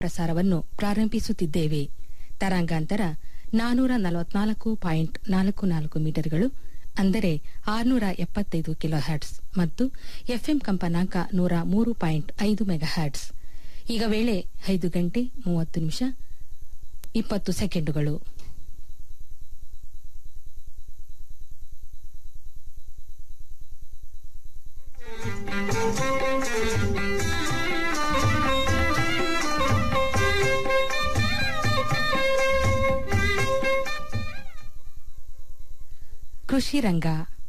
ಪ್ರಸಾರವನ್ನು ಪ್ರಾರಂಭಿಸುತ್ತಿದ್ದೇವೆ ತರಂಗಾಂತರ ನಾನೂರ ನಲವತ್ನಾಲ್ಕು ಪಾಯಿಂಟ್ ನಾಲ್ಕು ನಾಲ್ಕು ಮೀಟರ್ಗಳು ಅಂದರೆ ಆರುನೂರ ಎಪ್ಪತ್ತೈದು ಕಿಲೋ ಹರ್ಟ್ಸ್ ಮತ್ತು ಎಫ್ಎಂ ಕಂಪನಾಂಕ ನೂರ ಮೂರು ಪಾಯಿಂಟ್ ಐದು ಮೆಗಾ ಹರ್ಟ್ಸ್ ಈಗ ವೇಳೆ ಐದು ಗಂಟೆ ಮೂವತ್ತು ನಿಮಿಷ ಇಪ್ಪತ್ತು ಸೆಕೆಂಡುಗಳು ಕೃಷಿ ರಂಗ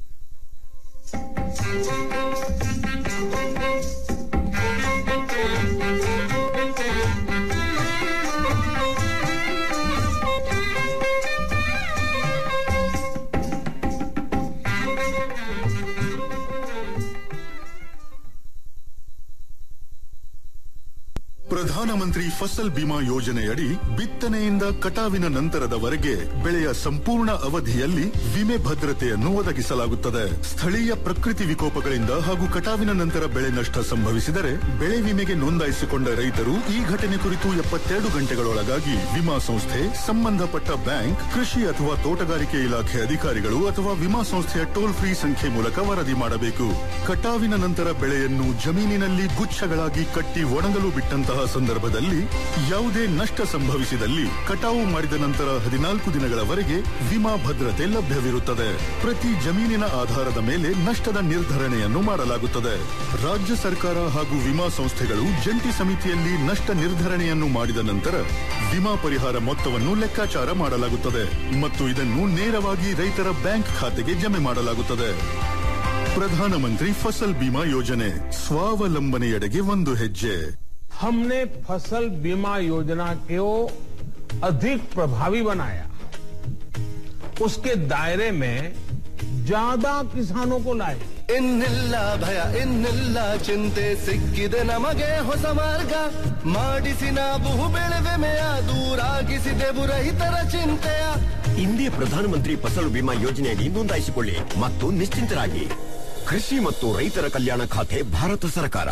ಪ್ರಧಾನಮಂತ್ರಿ ಫಸಲ್ ಬಿಮಾ ಯೋಜನೆಯಡಿ ಬಿತ್ತನೆಯಿಂದ ಕಟಾವಿನ ನಂತರದವರೆಗೆ ಬೆಳೆಯ ಸಂಪೂರ್ಣ ಅವಧಿಯಲ್ಲಿ ವಿಮೆ ಭದ್ರತೆಯನ್ನು ಒದಗಿಸಲಾಗುತ್ತದೆ ಸ್ಥಳೀಯ ಪ್ರಕೃತಿ ವಿಕೋಪಗಳಿಂದ ಹಾಗೂ ಕಟಾವಿನ ನಂತರ ಬೆಳೆ ನಷ್ಟ ಸಂಭವಿಸಿದರೆ ಬೆಳೆ ವಿಮೆಗೆ ನೋಂದಾಯಿಸಿಕೊಂಡ ರೈತರು ಈ ಘಟನೆ ಕುರಿತು ಎಪ್ಪತ್ತೆರಡು ಗಂಟೆಗಳೊಳಗಾಗಿ ವಿಮಾ ಸಂಸ್ಥೆ ಸಂಬಂಧಪಟ್ಟ ಬ್ಯಾಂಕ್ ಕೃಷಿ ಅಥವಾ ತೋಟಗಾರಿಕೆ ಇಲಾಖೆ ಅಧಿಕಾರಿಗಳು ಅಥವಾ ವಿಮಾ ಸಂಸ್ಥೆಯ ಟೋಲ್ ಫ್ರೀ ಸಂಖ್ಯೆ ಮೂಲಕ ವರದಿ ಮಾಡಬೇಕು ಕಟಾವಿನ ನಂತರ ಬೆಳೆಯನ್ನು ಜಮೀನಿನಲ್ಲಿ ಗುಚ್ಛಗಳಾಗಿ ಕಟ್ಟಿ ಒಣಗಲು ಬಿಟ್ಟಂತಹ ಸಂದರ್ಭದಲ್ಲಿ ಯಾವುದೇ ನಷ್ಟ ಸಂಭವಿಸಿದಲ್ಲಿ ಕಟಾವು ಮಾಡಿದ ನಂತರ ಹದಿನಾಲ್ಕು ದಿನಗಳವರೆಗೆ ವಿಮಾ ಭದ್ರತೆ ಲಭ್ಯವಿರುತ್ತದೆ ಪ್ರತಿ ಜಮೀನಿನ ಆಧಾರದ ಮೇಲೆ ನಷ್ಟದ ನಿರ್ಧರಣೆಯನ್ನು ಮಾಡಲಾಗುತ್ತದೆ ರಾಜ್ಯ ಸರ್ಕಾರ ಹಾಗೂ ವಿಮಾ ಸಂಸ್ಥೆಗಳು ಜಂಟಿ ಸಮಿತಿಯಲ್ಲಿ ನಷ್ಟ ನಿರ್ಧರಣೆಯನ್ನು ಮಾಡಿದ ನಂತರ ವಿಮಾ ಪರಿಹಾರ ಮೊತ್ತವನ್ನು ಲೆಕ್ಕಾಚಾರ ಮಾಡಲಾಗುತ್ತದೆ ಮತ್ತು ಇದನ್ನು ನೇರವಾಗಿ ರೈತರ ಬ್ಯಾಂಕ್ ಖಾತೆಗೆ ಜಮೆ ಮಾಡಲಾಗುತ್ತದೆ ಪ್ರಧಾನಮಂತ್ರಿ ಫಸಲ್ ಬಿಮಾ ಯೋಜನೆ ಸ್ವಾವಲಂಬನೆಯೆಡೆಗೆ ಒಂದು ಹೆಜ್ಜೆ हमने फसल बीमा योजना को अधिक प्रभावी बनाया उसके दायरे में ज्यादा किसानों को लाए ಇನ್ನಿಲ್ಲ ಭಯ ಇನ್ನಿಲ್ಲ ಚಿಂತೆ ಸಿಕ್ಕಿದೆ ನಮಗೆ ಹೊಸ ಮಾರ್ಗ ಮಾಡಿಸಿ ನಾವು ಬೆಳೆವೆಮೆಯ ದೂರಾಗಿಸಿದೆವು ರೈತರ ಚಿಂತೆಯ ಇಂದೇ ಪ್ರಧಾನಮಂತ್ರಿ ಫಸಲು ಬಿಮಾ ಯೋಜನೆಯಡಿ ನೋಂದಾಯಿಸಿಕೊಳ್ಳಿ ಮತ್ತು ನಿಶ್ಚಿಂತರಾಗಿ ಕೃಷಿ ಮತ್ತು ರೈತರ ಕಲ್ಯಾಣ ಖಾತೆ ಭಾರತ ಸರ್ಕಾರ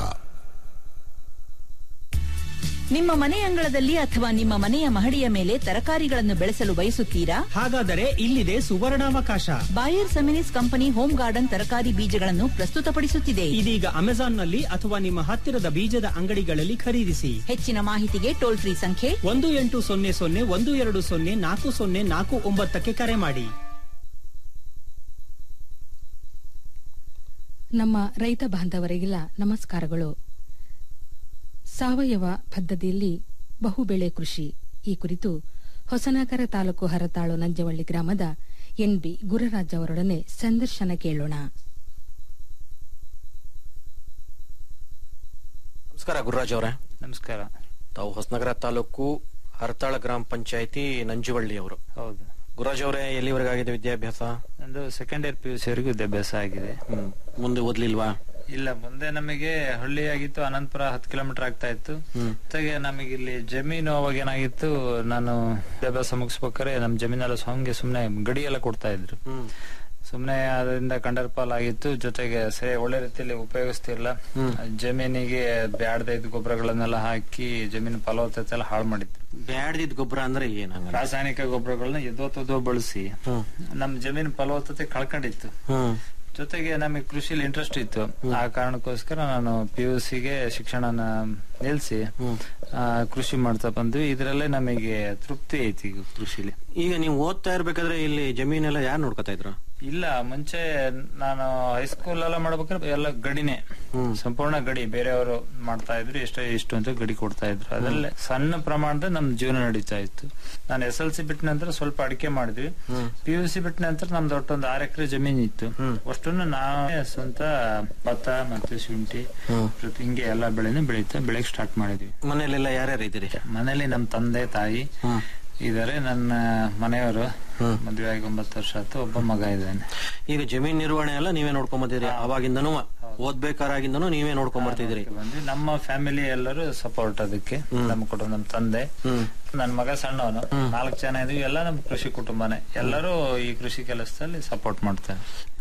ನಿಮ್ಮ ಮನೆ ಅಂಗಳದಲ್ಲಿ ಅಥವಾ ನಿಮ್ಮ ಮನೆಯ ಮಹಡಿಯ ಮೇಲೆ ತರಕಾರಿಗಳನ್ನು ಬೆಳೆಸಲು ಬಯಸುತ್ತೀರಾ ಹಾಗಾದರೆ ಇಲ್ಲಿದೆ ಸುವರ್ಣಾವಕಾಶ Bayer Seminis company home garden ತರಕಾರಿ ಬೀಜಗಳನ್ನು ಪ್ರಸ್ತುತಪಡಿಸುತ್ತಿದೆ ಇದೀಗ ಅಮೆಜಾನ್ನಲ್ಲಿ ಅಥವಾ ನಿಮ್ಮ ಹತ್ತಿರದ ಬೀಜದ ಅಂಗಡಿಗಳಲ್ಲಿ ಖರೀದಿಸಿ ಹೆಚ್ಚಿನ ಮಾಹಿತಿಗೆ ಟೋಲ್ ಫ್ರೀ ಸಂಖ್ಯೆ ಒಂದು ಎಂಟು ಸೊನ್ನೆ ಸೊನ್ನೆ ಒಂದು ಎರಡು ಸೊನ್ನೆ ನಾಲ್ಕು ಸೊನ್ನೆ ನಾಲ್ಕು ಒಂಬತ್ತಕ್ಕೆ ಕರೆ ಮಾಡಿ ನಮ್ಮ ರೈತ ಬಾಂಧವರಿಗೆಲ್ಲ ನಮಸ್ಕಾರಗಳು ಸಾವಯವ ಪದ್ಧತಿಯಲ್ಲಿ ಬಹುಬೆಳೆ ಕೃಷಿ ಈ ಕುರಿತು ಹೊಸನಗರ ತಾಲೂಕು ಹರತಾಳು ನಂಜವಳ್ಳಿ ಗ್ರಾಮದ ಎನ್ಬಿ ಗುರುರಾಜ್ ಅವರೊಡನೆ ಸಂದರ್ಶನ ಕೇಳೋಣ ನಮಸ್ಕಾರ ಗುರುರಾಜ್ ಅವರೇ ನಮಸ್ಕಾರ ತಾವು ಹೊಸನಗರ ತಾಲೂಕು ಹರತಾಳ ಗ್ರಾಮ ಪಂಚಾಯತಿ ನಂಜುವಳ್ಳಿ ಅವರು ಹೌದು ಗುರುರಾಜ್ ಅವರೇ ಎಲ್ಲಿವರೆಗಾಗಿದೆ ವಿದ್ಯಾಭ್ಯಾಸ ನಂದು second year P U C ವರೆಗೂ ವಿದ್ಯಾಭ್ಯಾಸ ಆಗಿದೆ ಹ್ಮ್. ಮುಂದೆ ಓದ್ಲಿಲ್ವಾ ಇಲ್ಲ ಮುಂದೆ ನಮಗೆ ಹಳ್ಳಿ ಆಗಿತ್ತು ಅನಂತಪುರ ಹತ್ತು ಕಿಲೋಮೀಟರ್ ಆಗ್ತಾ ಇತ್ತು ಜೊತೆಗೆ ನಮಗೆ ಇಲ್ಲಿ ಜಮೀನು ಅವಾಗ ಏನಾಗಿತ್ತು ನಾನು ವಿದ್ಯಾಭ್ಯಾಸ ಮುಗಿಸ್ಬೇಕಾದ್ರೆ ನಮ್ ಜಮೀನೆಲ್ಲ ಹಂಗೆ ಸುಮ್ನೆ ಗಡಿ ಎಲ್ಲ ಕೊಡ್ತಾ ಇದ್ರು ಸುಮ್ನೆ ಅದರಿಂದ ಕಂಡರ್ಪಾಲ್ ಆಗಿತ್ತು ಜೊತೆಗೆ ಸರಿ ಒಳ್ಳೆ ರೀತಿಯಲ್ಲಿ ಉಪಯೋಗಿಸ್ತಿರ್ಲಿಲ್ಲ ಜಮೀನಿಗೆ ಬ್ಯಾಡದ ಇದ್ದ ಗೊಬ್ಬರಗಳನ್ನೆಲ್ಲ ಹಾಕಿ ಜಮೀನು ಫಲವತ್ತತೆ ಎಲ್ಲ ಹಾಳು ಮಾಡಿದ್ರು ಬ್ಯಾಡ್ದಿದ್ ಗೊಬ್ಬರ ಅಂದ್ರೆ ಏನ್ ಹಂಗ ರಾಸಾಯನಿಕ ಗೊಬ್ಬರಗಳನ್ನ ಎದ್ದೋ ಬಳಸಿ ನಮ್ ಜಮೀನು ಫಲವತ್ತತೆ ಕಳ್ಕೊಂಡಿತ್ತು ಹ್ಮ್ ಜೊತೆಗೆ ನಮಗೆ ಕೃಷಿಲಿ ಇಂಟ್ರೆಸ್ಟ್ ಇತ್ತು ಆ ಕಾರಣಕ್ಕೋಸ್ಕರ ನಾನು ಪಿ ಯು ಸಿಗೆ ಶಿಕ್ಷಣನ ನಿಲ್ಸಿ ಆ, ಕೃಷಿ ಮಾಡ್ತಾ ಬಂದ್ವಿ ಇದ್ರಲ್ಲೇ ನಮಗೆ ತೃಪ್ತಿ ಐತಿ ಈಗ ಕೃಷಿಲಿ ಈಗ ನೀವು ಓದ್ತಾ ಇರ್ಬೇಕಾದ್ರೆ ಇಲ್ಲಿ ಜಮೀನೆಲ್ಲ ಯಾರು ನೋಡ್ಕೊತಾ ಇದ್ರು ಇಲ್ಲ ಮುಂಚೆ ನಾನು ಹೈಸ್ಕೂಲ್ ಎಲ್ಲ ಮಾಡ್ಬೇಕಾದ್ರೆ ಎಲ್ಲ ಗಡಿನೇ ಸಂಪೂರ್ಣ ಗಡಿ ಬೇರೆಯವರು ಮಾಡ್ತಾ ಇದ್ರು ಎಷ್ಟೋ ಇಷ್ಟು ಅಂತ ಗಡಿ ಕೊಡ್ತಾ ಇದ್ರು ಅದರಲ್ಲೇ ಸಣ್ಣ ಪ್ರಮಾಣದ ನಮ್ ಜೀವನ ನಡೀತಾ ಇತ್ತು ನಾನು ಎಸ್ ಎಲ್ ಸಿ ಬಿಟ್ಟ ನಂತರ ಸ್ವಲ್ಪ ಅಡಿಕೆ ಮಾಡಿದ್ವಿ ಪಿ ಯು ಸಿ ಬಿಟ್ಟ ನಂತರ ನಮ್ದು ಒಟ್ಟೊಂದು ಆರು ಎಕರೆ ಜಮೀನ್ ಇತ್ತು ಅಷ್ಟನ್ನು ನಾವೇ ಸ್ವಂತ ಭತ್ತ ಮತ್ತೆ ಶುಂಠಿ ಪ್ರತಿ ಹಿಂಗೆ ಎಲ್ಲ ಬೆಳೆನೂ ಬೆಳೀತಾ ಬೆಳೆಕ್ ಸ್ಟಾರ್ಟ್ ಮಾಡಿದ್ವಿ ಮನೆಯಲ್ಲೆಲ್ಲ ಯಾರ್ಯಾರು ಇದ್ದೀರಿ ಮನೇಲಿ ನಮ್ ತಂದೆ ತಾಯಿ ಇದಾರೆ ನನ್ನ ಮನೆಯವರು ಮದುವೆ ಆಗಿ ಒಂಬತ್ತು ವರ್ಷ ಆಯ್ತು ಒಬ್ಬ ಮಗ ಇದ್ದಾನೆ ಈಗ ಜಮೀನ್ ನಿರ್ವಹಣೆ ಎಲ್ಲ ನೀವೇ ನೋಡ್ಕೊಂಡ್ ಬಂದಿರಿ ಅವಾಗಿಂದನೂ ಓದ್ಬೇಕಾರಾಗಿಂದನೂ ನೀವೇ ನೋಡ್ಕೊಂಡ್ ಬರ್ತಿದ್ರಿ ಬಂದ್ವಿ ನಮ್ಮ ಫ್ಯಾಮಿಲಿ ಎಲ್ಲರೂ ಸಪೋರ್ಟ್ ಅದಕ್ಕೆ ನಮ್ಮ ಕುಟುಂಬ ನಮ್ಮ ತಂದೆ ನನ್ನ ಮಗ ಸಣ್ಣವನು ನಾಲ್ಕು ಜನ ಇದೀವಿ ಎಲ್ಲ ನಮ್ಮ ಕೃಷಿ ಕುಟುಂಬನೇ ಎಲ್ಲರೂ ಈ ಕೃಷಿ ಕೆಲಸದಲ್ಲಿ ಸಪೋರ್ಟ್ ಮಾಡ್ತಾರೆ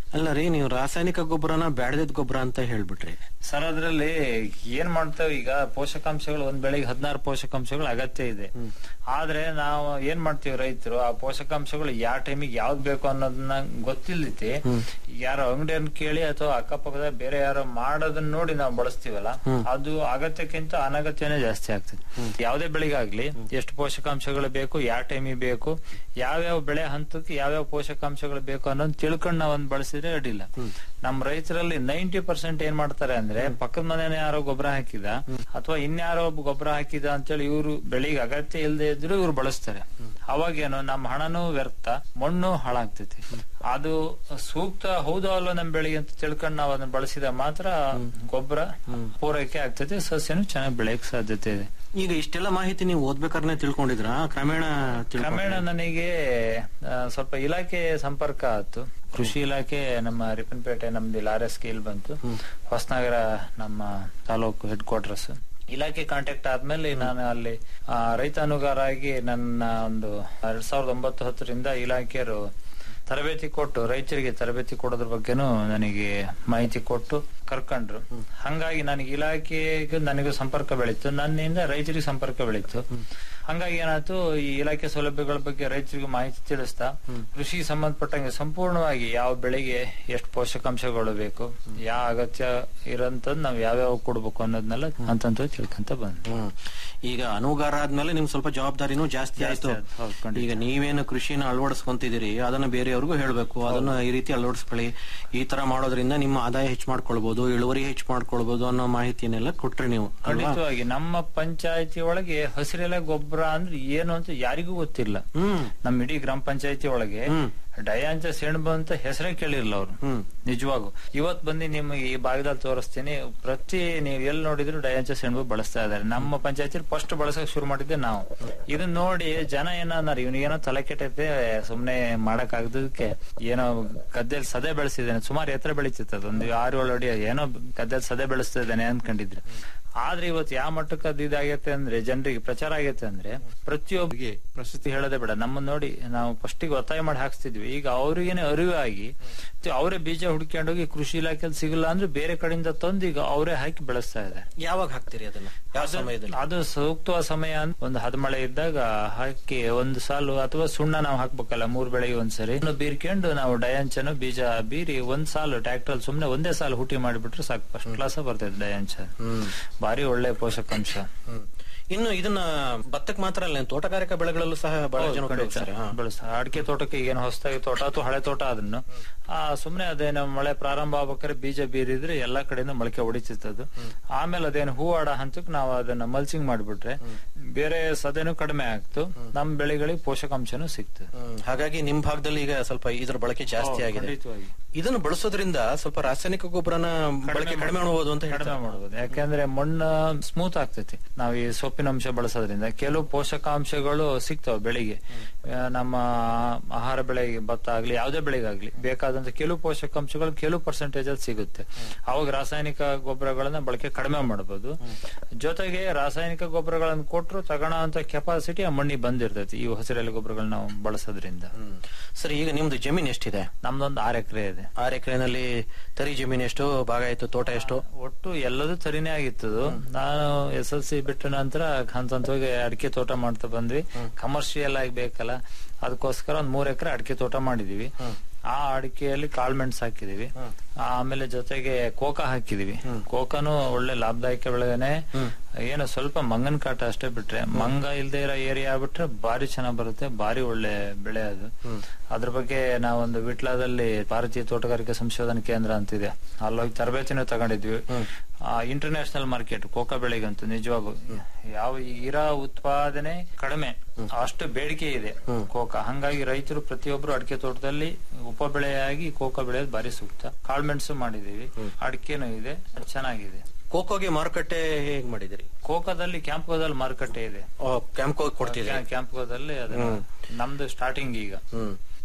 ಅಲ್ಲ ರೀ ನೀವು ರಾಸಾಯನಿಕ ಗೊಬ್ಬರನ ಬ್ಯಾಡದಿದ್ ಗೊಬ್ಬರ ಅಂತ ಹೇಳ್ಬಿಟ್ರಿ ಸರ್ ಅದ್ರಲ್ಲಿ ಏನ್ ಮಾಡ್ತೇವೆ ಈಗ ಪೋಷಕಾಂಶಗಳು ಒಂದ್ ಬೆಳೆಗೆ ಹದಿನಾರು ಪೋಷಕಾಂಶಗಳು ಅಗತ್ಯ ಇದೆ ಆದ್ರೆ ನಾವು ಏನ್ ಮಾಡ್ತೀವಿ ರೈತರು ಆ ಪೋಷಕಾಂಶಗಳು ಯಾವ ಟೈಮಿಗೆ ಯಾವ್ದು ಬೇಕು ಅನ್ನೋದನ್ನ ಗೊತ್ತಿಲ್ಲೈತಿ ಯಾರೋ ಅಂಗಡಿಯನ್ನ ಕೇಳಿ ಅಥವಾ ಅಕ್ಕಪಕ್ಕದ ಬೇರೆ ಯಾರೋ ಮಾಡೋದನ್ನ ನೋಡಿ ನಾವು ಬಳಸ್ತೀವಲ್ಲ ಅದು ಅಗತ್ಯಕ್ಕಿಂತ ಅನಗತ್ಯನೇ ಜಾಸ್ತಿ ಆಗ್ತದೆ ಯಾವುದೇ ಬೆಳೆಗಾಗ್ಲಿ ಎಷ್ಟು ಪೋಷಕಾಂಶಗಳು ಬೇಕು ಯಾವ ಟೈಮಿಗೆ ಬೇಕು ಯಾವ್ಯಾವ ಬೆಳೆ ಹಂತಕ್ಕೆ ಯಾವ್ಯಾವ ಪೋಷಕಾಂಶಗಳು ಬೇಕು ಅನ್ನೋದು ತಿಳ್ಕೊಂಡು ನಾವ್ ಒಂದ್ ಬಳಸಿದ್ರೆ ಅಡ್ಡಿಲ್ಲ ನಮ್ ರೈತರಲ್ಲಿ ನೈಂಟಿ ಪರ್ಸೆಂಟ್ ಏನ್ ಮಾಡ್ತಾರೆ ಅಂದ್ರೆ ಪಕ್ಕದ ಮನೇನೆ ಯಾರೋ ಗೊಬ್ಬರ ಹಾಕಿದ ಅಥವಾ ಇನ್ಯಾರೋ ಒಬ್ಬ ಗೊಬ್ಬರ ಹಾಕಿದ ಅಂತೇಳಿ ಇವರು ಬೆಳಿಗ್ಗೆ ಅಗತ್ಯ ಇಲ್ಲದೆ ಇದ್ರು ಇವ್ರು ಬಳಸ್ತಾರೆ ಅವಾಗೇನು ನಮ್ಮ ಹಣನೂ ವ್ಯರ್ಥ ಮಣ್ಣು ಹಾಳಾಗ್ತೈತಿ ಅದು ಸೂಕ್ತ ಹೌದೋ ಅಲ್ಲೋ ನಮ್ ಬೆಳೆಗೆ ಅಂತ ತಿಳ್ಕೊಂಡು ನಾವು ಅದನ್ನ ಬಳಸಿದ ಮಾತ್ರ ಗೊಬ್ಬರ ಪೂರೈಕೆ ಆಗ್ತೈತಿ ಸಸ್ಯನು ಚೆನ್ನಾಗಿ ಬೆಳೆಯಕ್ ಸಾಧ್ಯತೆ ಇದೆ ಈಗ ಇಷ್ಟೆಲ್ಲ ಮಾಹಿತಿ ನೀವು ಓದ್ಬೇಕಾದ್ರೆ ತಿಳ್ಕೊಂಡಿದ್ರ ಕ್ರಮೇಣ ತಿಳ್ಕೊಂಡ್ರಾ? ಕ್ರಮೇಣ ನನಗೆ ಆ, ಸ್ವಲ್ಪ ಇಲಾಖೆ ಸಂಪರ್ಕ ಆಯ್ತು ಕೃಷಿ ಇಲಾಖೆ ನಮ್ಮ ರಿಪ್ಪನ್ಪೇಟೆ ನಮ್ದು ಆರ್ ಎಸ್ ಸ್ಕೇಲ್ ಬಂತು ಹೊಸನಗರ ನಮ್ಮ ತಾಲೂಕು ಹೆಡ್ ಕ್ವಾರ್ಟರ್ಸ್ ಇಲಾಖೆ ಕಾಂಟ್ಯಾಕ್ಟ್ ಆದ್ಮೇಲೆ ನಾನು ಅಲ್ಲಿ ಆ, ರೈತ ಅನುಗಾರ ಆಗಿ ನನ್ನ ಒಂದು ಎರಡ್ ಸಾವಿರದ ಒಂಬತ್ತು ಹತ್ತರಿಂದ ಇಲಾಖೆಯರು ತರಬೇತಿ ಕೊಟ್ಟು ರೈತರಿಗೆ ತರಬೇತಿ ಕೊಡೋದ್ರ ಬಗ್ಗೆನೂ ನನಗೆ ಮಾಹಿತಿ ಕೊಟ್ಟು ಕರ್ಕೊಂಡ್ರು ಹಂಗಾಗಿ ನನಗೆ ಇಲಾಖೆಗೆ ನನಗೂ ಸಂಪರ್ಕ ಬೆಳೀತು ನನ್ನಿಂದ ರೈತರಿಗೆ ಸಂಪರ್ಕ ಬೆಳೀತು ಹಂಗಾಗಿ ಏನಾಯ್ತು ಈ ಇಲಾಖೆ ಸೌಲಭ್ಯಗಳ ಬಗ್ಗೆ ರೈತರಿಗೆ ಮಾಹಿತಿ ತಿಳಿಸ್ತಾ ಕೃಷಿಗೆ ಸಂಬಂಧಪಟ್ಟಂಗೆ ಸಂಪೂರ್ಣವಾಗಿ ಯಾವ ಬೆಳೆಗೆ ಎಷ್ಟು ಪೋಷಕಾಂಶಗಳು ಬೇಕು ಯಾವ ಅಗತ್ಯ ಇರೋಂಥದ್ದು ನಾವು ಯಾವ್ಯಾವ ಕೊಡ್ಬೇಕು ಅನ್ನೋದನ್ನೆಲ್ಲ ಹಂತ ತಿಳ್ಕೊಂತ ಬಂದ್ವಿ ಹ್ಮ್. ಈಗ ಅನುಗಾರ ಆದ್ಮೇಲೆ ನಿಮ್ ಸ್ವಲ್ಪ ಜವಾಬ್ದಾರಿನೂ ಜಾಸ್ತಿ ಆಯ್ತು ಆಯ್ತು, ಹೌದು, ಖಂಡಿತ. ಈಗ ನೀವೇನು ಕೃಷಿನ ಅಳವಡಿಸ್ಕೊಂತಿದ್ದೀರಿ ಅದನ್ನ ಬೇರೆಯವ್ರಿಗೂ ಹೇಳ್ಬೇಕು ಅದನ್ನ ಈ ರೀತಿ ಅಳವಡಿಸ್ಕೊಳ್ಳಿ ಈ ತರ ಮಾಡೋದ್ರಿಂದ ನಿಮ್ಮ ಆದಾಯ ಹೆಚ್ಚು ಮಾಡ್ಕೊಳ್ಬಹುದು ಇಳುವರಿ ಹೆಚ್ಚು ಮಾಡ್ಕೊಳ್ಬಹುದು ಅನ್ನೋ ಮಾಹಿತಿಯನ್ನೆಲ್ಲ ಕೊಟ್ರಿ ನೀವು ಅಲ್ವಾ? ಖಂಡಿತವಾಗಿ ನಮ್ಮ ಪಂಚಾಯತಿ ಒಳಗೆ ಹಸಿರೆಲೆ ಗೊಬ್ಬರ ಅಂದ್ರೆ ಏನು ಅಂತ ಯಾರಿಗೂ ಗೊತ್ತಿಲ್ಲ ಹ್ಮ್ ನಮ್ಮ ಇಡೀ ಗ್ರಾಮ ಪಂಚಾಯತಿ ಒಳಗೆ ಡಯಾಂಚ ಸೆಣಬು ಅಂತ ಹೆಸರೇ ಕೇಳಿರ್ಲ ಅವ್ರು ನಿಜವಾಗೂ ಇವತ್ ಬಂದು ನಿಮಗೆ ಈ ಭಾಗದಲ್ಲಿ ತೋರಿಸ್ತೀನಿ ಪ್ರತಿ ನೀವು ಎಲ್ಲಿ ನೋಡಿದ್ರು ಡಯಾಂಚ ಸೆಣಬು ಬಳಸ್ತಾ ಇದಾರೆ ನಮ್ಮ ಪಂಚಾಯತಿ ಫಸ್ಟ್ ಬಳಸಕ್ ಶುರು ಮಾಡಿದ್ದೆ ನಾವು ಇದನ್ನ ನೋಡಿ ಜನ ಏನన్నారు ಇವನಿಗೇನೋ ತಲೆ ಕೆಟ್ಟೈತೆ ಸುಮ್ನೆ ಮಾಡಕ್ ಆಗದಕ್ಕೆ ಏನೋ ಗದ್ದೆಲ್ ಸದೆ ಬೆಳೆಸಿದ್ದಾನೆ ಸುಮಾರು ಎತ್ತರ ಬೆಳೀತಿತ್ತು ಅದು ಒಂದು ಆರು ಏಳು ಅಡಿ ಏನೋ ಗದ್ದೆಲ್ ಸದೆ ಬೆಳೆಸ್ತಾ ಇದ್ದಾನೆ ಅನ್ಕೊಂಡಿದ್ರೆ ಆದ್ರೆ ಇವತ್ತು ಯಾವ ಮಟ್ಟಕ್ಕೆ ಅದು ಇದಾಗೈತೆ ಅಂದ್ರೆ ಜನರಿಗೆ ಪ್ರಚಾರ ಆಗೈತೆ ಅಂದ್ರೆ ಪ್ರತಿಯೊಬ್ಬರಿಗೆ ಪ್ರಶಸ್ತಿ ಹೇಳೋದೇ ಬೇಡ ನಮ್ಮನ್ನ ನೋಡಿ ನಾವು ಫಸ್ಟಿಗೆ ಒತ್ತಾಯ ಮಾಡಿ ಹಾಕ್ಸ್ತಿದ್ವಿ ಈಗ ಅವ್ರಿಗೇನೆ ಅರಿವಾಗಿ ಅವರೇ ಬೀಜ ಹುಡ್ಕೊಂಡೋಗಿ ಕೃಷಿ ಇಲಾಖೆಯಲ್ಲಿ ಸಿಗಲ್ಲ ಅಂದ್ರೆ ಬೇರೆ ಕಡೆಯಿಂದ ತಂದು ಈಗ ಅವರೇ ಹಾಕಿ ಬೆಳೆಸ್ತಾ ಇದ್ದಾರೆ ಯಾವಾಗ ಹಾಕ್ತೀರಿ ಅದನ್ನ ಯಾವ ಸಮಯದಲ್ಲಿ ಅದು ಸೂಕ್ತವಾದ ಸಮಯ ಅಂತ ಒಂದು ಹದಮಳೆ ಇದ್ದಾಗ ಹಾಕಿ ಒಂದು ಸಾಲು ಅಥವಾ ಸುಣ್ಣ ನಾವು ಹಾಕ್ಬೇಕಲ್ಲ ಮೂರ್ ಬೆಳೆಗೆ ಒಂದ್ಸರಿ ಇನ್ನು ಬೀರ್ಕೊಂಡು ನಾವು ಡಯಾಂಚನು ಬೀಜ ಬೀರಿ ಒಂದ್ ಸಾಲು ಟ್ರ್ಯಾಕ್ಟರ್ ಸುಮ್ನೆ ಒಂದೇ ಸಾಲು ಹುಟಿ ಮಾಡಿಬಿಟ್ರೆ ಸಾಕು ಫಸ್ಟ್ ಕ್ಲಾಸ್ ಬರ್ತೈತೆ ಡಯಾಂಚ ಭಾರಿ ಒಳ್ಳೆ ಪೋಷಕಾಂಶ ಹ್ಮ್. ಇನ್ನು ಇದನ್ನ ಭತ್ತಕ್ಕೆ ಮಾತ್ರ ಅಲ್ಲ ತೋಟಗಾರಿಕಾ ಬೆಳೆಗಳಲ್ಲೂ ಸಹ ಬಹಳ ಜನ ಉಪಯೋಗಿಸ್ತಾರೆ ಹಾ. ಬಳಸ್ತಾರೆ ಅಡಿಕೆ ತೋಟಕ್ಕೆ ಏನು ಹೊಸದಾಗಿ ತೋಟ ಅಥವಾ ಹಳೆ ತೋಟ ಅದನ್ನು ಆ ಸುಮ್ನೆ ಅದೇನು ಮಳೆ ಪ್ರಾರಂಭ ಆಗ್ಬೇಕಾದ್ರೆ ಬೀಜ ಬೀರಿದ್ರೆ ಎಲ್ಲಾ ಕಡೆಯಿಂದ ಮೊಳಕೆ ಹೊಡಿತಿತ್ತದು ಆಮೇಲೆ ಅದೇನು ಹೂವಾಡ ಹಂತಕ್ಕೆ ನಾವು ಅದನ್ನ ಮಲ್ಚಿಂಗ್ ಮಾಡ್ಬಿಟ್ರೆ ಬೇರೆ ಸದೆನೂ ಕಡಿಮೆ ಆಗ್ತು ನಮ್ ಬೆಳೆಗಳಿಗೆ ಪೋಷಕಾಂಶನೂ ಸಿಕ್ತು ಹ್ಮ್. ಹಾಗಾಗಿ ನಿಮ್ ಭಾಗದಲ್ಲಿ ಈಗ ಸ್ವಲ್ಪ ಇದ್ರ ಬಳಕೆ ಜಾಸ್ತಿ ಹೌದು, ಆಗಿದೆ ಖಂಡಿತವಾಗಿ. ಇದನ್ನು ಬಳಸೋದ್ರಿಂದ ಸ್ವಲ್ಪ ರಾಸಾಯನಿಕ ಗೊಬ್ಬರನ ಬಳಕೆ ಕಡಿಮೆ ಮಾಡಬಹುದು ಅಂತ ಕಡಿಮೆ ಹೇಳ್ತಾರೆ ಮಾಡಬಹುದು ಯಾಕಂದ್ರೆ ಮಣ್ಣು ಸ್ಮೂತ್ ಆಗ್ತೈತಿ ನಾವು ಈ ಸೊಪ್ಪಿನ ಅಂಶ ಬಳಸೋದ್ರಿಂದ ಕೆಲವು ಪೋಷಕಾಂಶಗಳು ಸಿಗ್ತಾವೆ ಬೆಳೆಗೆ ಆ, ನಮ್ಮ ಆಹಾರ ಬೆಳೆಗೆ ಭತ್ತ ಆಗ್ಲಿ ಯಾವುದೇ ಬೆಳೆಗಾಗ್ಲಿ ಬೇಕಾದಂತ ಕೆಲವು ಪೋಷಕಾಂಶಗಳು ಕೆಲವು ಪರ್ಸೆಂಟೇಜ್ ಅಲ್ಲಿ ಸಿಗುತ್ತೆ ಅವಾಗ ರಾಸಾಯನಿಕ ಗೊಬ್ಬರಗಳನ್ನ ಬಳಕೆ ಕಡಿಮೆ ಮಾಡಬಹುದು ಜೊತೆಗೆ ರಾಸಾಯನಿಕ ಗೊಬ್ಬರಗಳನ್ನು ಕೊಟ್ಟರು ತಗೊಳ್ಳೋ ಅಂತ ಕೆಪಾಸಿಟಿ ಆ ಮಣ್ಣಿಗೆ ಬಂದಿರ್ತೈತಿ ಈ ಹಸಿರೆಲೆ ಗೊಬ್ಬರಗಳನ್ನ ನಾವು ಬಳಸೋದ್ರಿಂದ ಹ್ಮ್. ಸರಿ ಈಗ ನಿಮ್ದು ಜಮೀನ್ ಎಷ್ಟಿದೆ ನಮ್ದೊಂದು ಆರು ಎಕರೆ ಇದೆ ಆರ್ ಎಕರೆನಲ್ಲಿ ತರಿ ಜಮೀನ್ ಎಷ್ಟು ಭಾಗ ಆಯ್ತು ತೋಟ ಎಷ್ಟು ಒಟ್ಟು ಎಲ್ಲದೂ ತರಿನೇ ಆಗಿತ್ತು ನಾನು ಎಸ್ ಎಲ್ ಸಿ ಬಿಟ್ಟ ನಂತರ ಹಂತ ಹಂತವಾಗಿ ಅಡಿಕೆ ತೋಟ ಮಾಡ್ತಾ ಬಂದ್ವಿ ಕಮರ್ಷಿಯಲ್ ಆಗಿ ಬೇಕಲ್ಲ ಅದಕ್ಕೋಸ್ಕರ ಒಂದ್ ಮೂರ್ ಎಕರೆ ಅಡಿಕೆ ತೋಟ ಮಾಡಿದೀವಿ ಆ ಅಡಿಕೆಯಲ್ಲಿ ಕಾಳ್ಮೆಣ್ಸ್ ಹಾಕಿದೀವಿ ಆಮೇಲೆ ಜೊತೆಗೆ ಕೋಕಾ ಹಾಕಿದೀವಿ ಕೋಕಾನು ಒಳ್ಳೆ ಲಾಭದಾಯಕ ಬೆಳೆನೆ ಏನು ಸ್ವಲ್ಪ ಮಂಗನ ಕಾಟ ಅಷ್ಟೇ ಬಿಟ್ರೆ ಮಂಗ ಇಲ್ದೇ ಇರೋ ಏರಿಯಾ ಬಿಟ್ರೆ ಬಾರಿ ಚೆನ್ನಾಗ್ ಬರುತ್ತೆ ಬಾರಿ ಒಳ್ಳೆ ಬೆಳೆ ಅದು ಅದ್ರ ಬಗ್ಗೆ ನಾವೊಂದು ವಿಟ್ಲಾದಲ್ಲಿ ಭಾರತೀಯ ತೋಟಗಾರಿಕೆ ಸಂಶೋಧನಾ ಕೇಂದ್ರ ಅಂತಿದೆ ಅಲ್ಲೋಗಿ ತರಬೇತಿನೂ ತಗೊಂಡಿದ್ವಿ ಇಂಟರ್ ನ್ಯಾಷನಲ್ ಮಾರ್ಕೆಟ್ ಕೋಕಾ ಬೆಳೆಗಂತೂ ನಿಜವಾಗೂ ಯಾವ ಇರೋ ಉತ್ಪಾದನೆ ಕಡಿಮೆ ಅಷ್ಟು ಬೇಡಿಕೆ ಇದೆ ಕೋಕಾ ಹಂಗಾಗಿ ರೈತರು ಪ್ರತಿಯೊಬ್ರು ಅಡಿಕೆ ತೋಟದಲ್ಲಿ ಉಪ ಬೆಳೆಯಾಗಿ ಕೋಕಾ ಬೆಳೆಯೋದು ಬಾರಿ ಸೂಕ್ತ ಕಾಳ್ಮೆಣಸು ಮಾಡಿದೀವಿ ಅಡಿಕೆನೂ ಇದೆ ಚೆನ್ನಾಗಿದೆ ಕೋಕೋಗೆ ಮಾರುಕಟ್ಟೆ ಹೇಗ್ ಮಾಡಿದಿರಿ ಕೋಕಾದಲ್ಲಿ ಕ್ಯಾಂಪ್ಕೋದಲ್ಲಿ ಮಾರುಕಟ್ಟೆ ಇದೆ ಕ್ಯಾಂಪ್ಕೋ ಕೊಡ್ತಿದ್ದೀರಿ ಕ್ಯಾಂಪ್ಕೋದಲ್ಲಿ ಅದು ನಮ್ದು ಸ್ಟಾರ್ಟಿಂಗ್ ಈಗ ಹ್ಮ್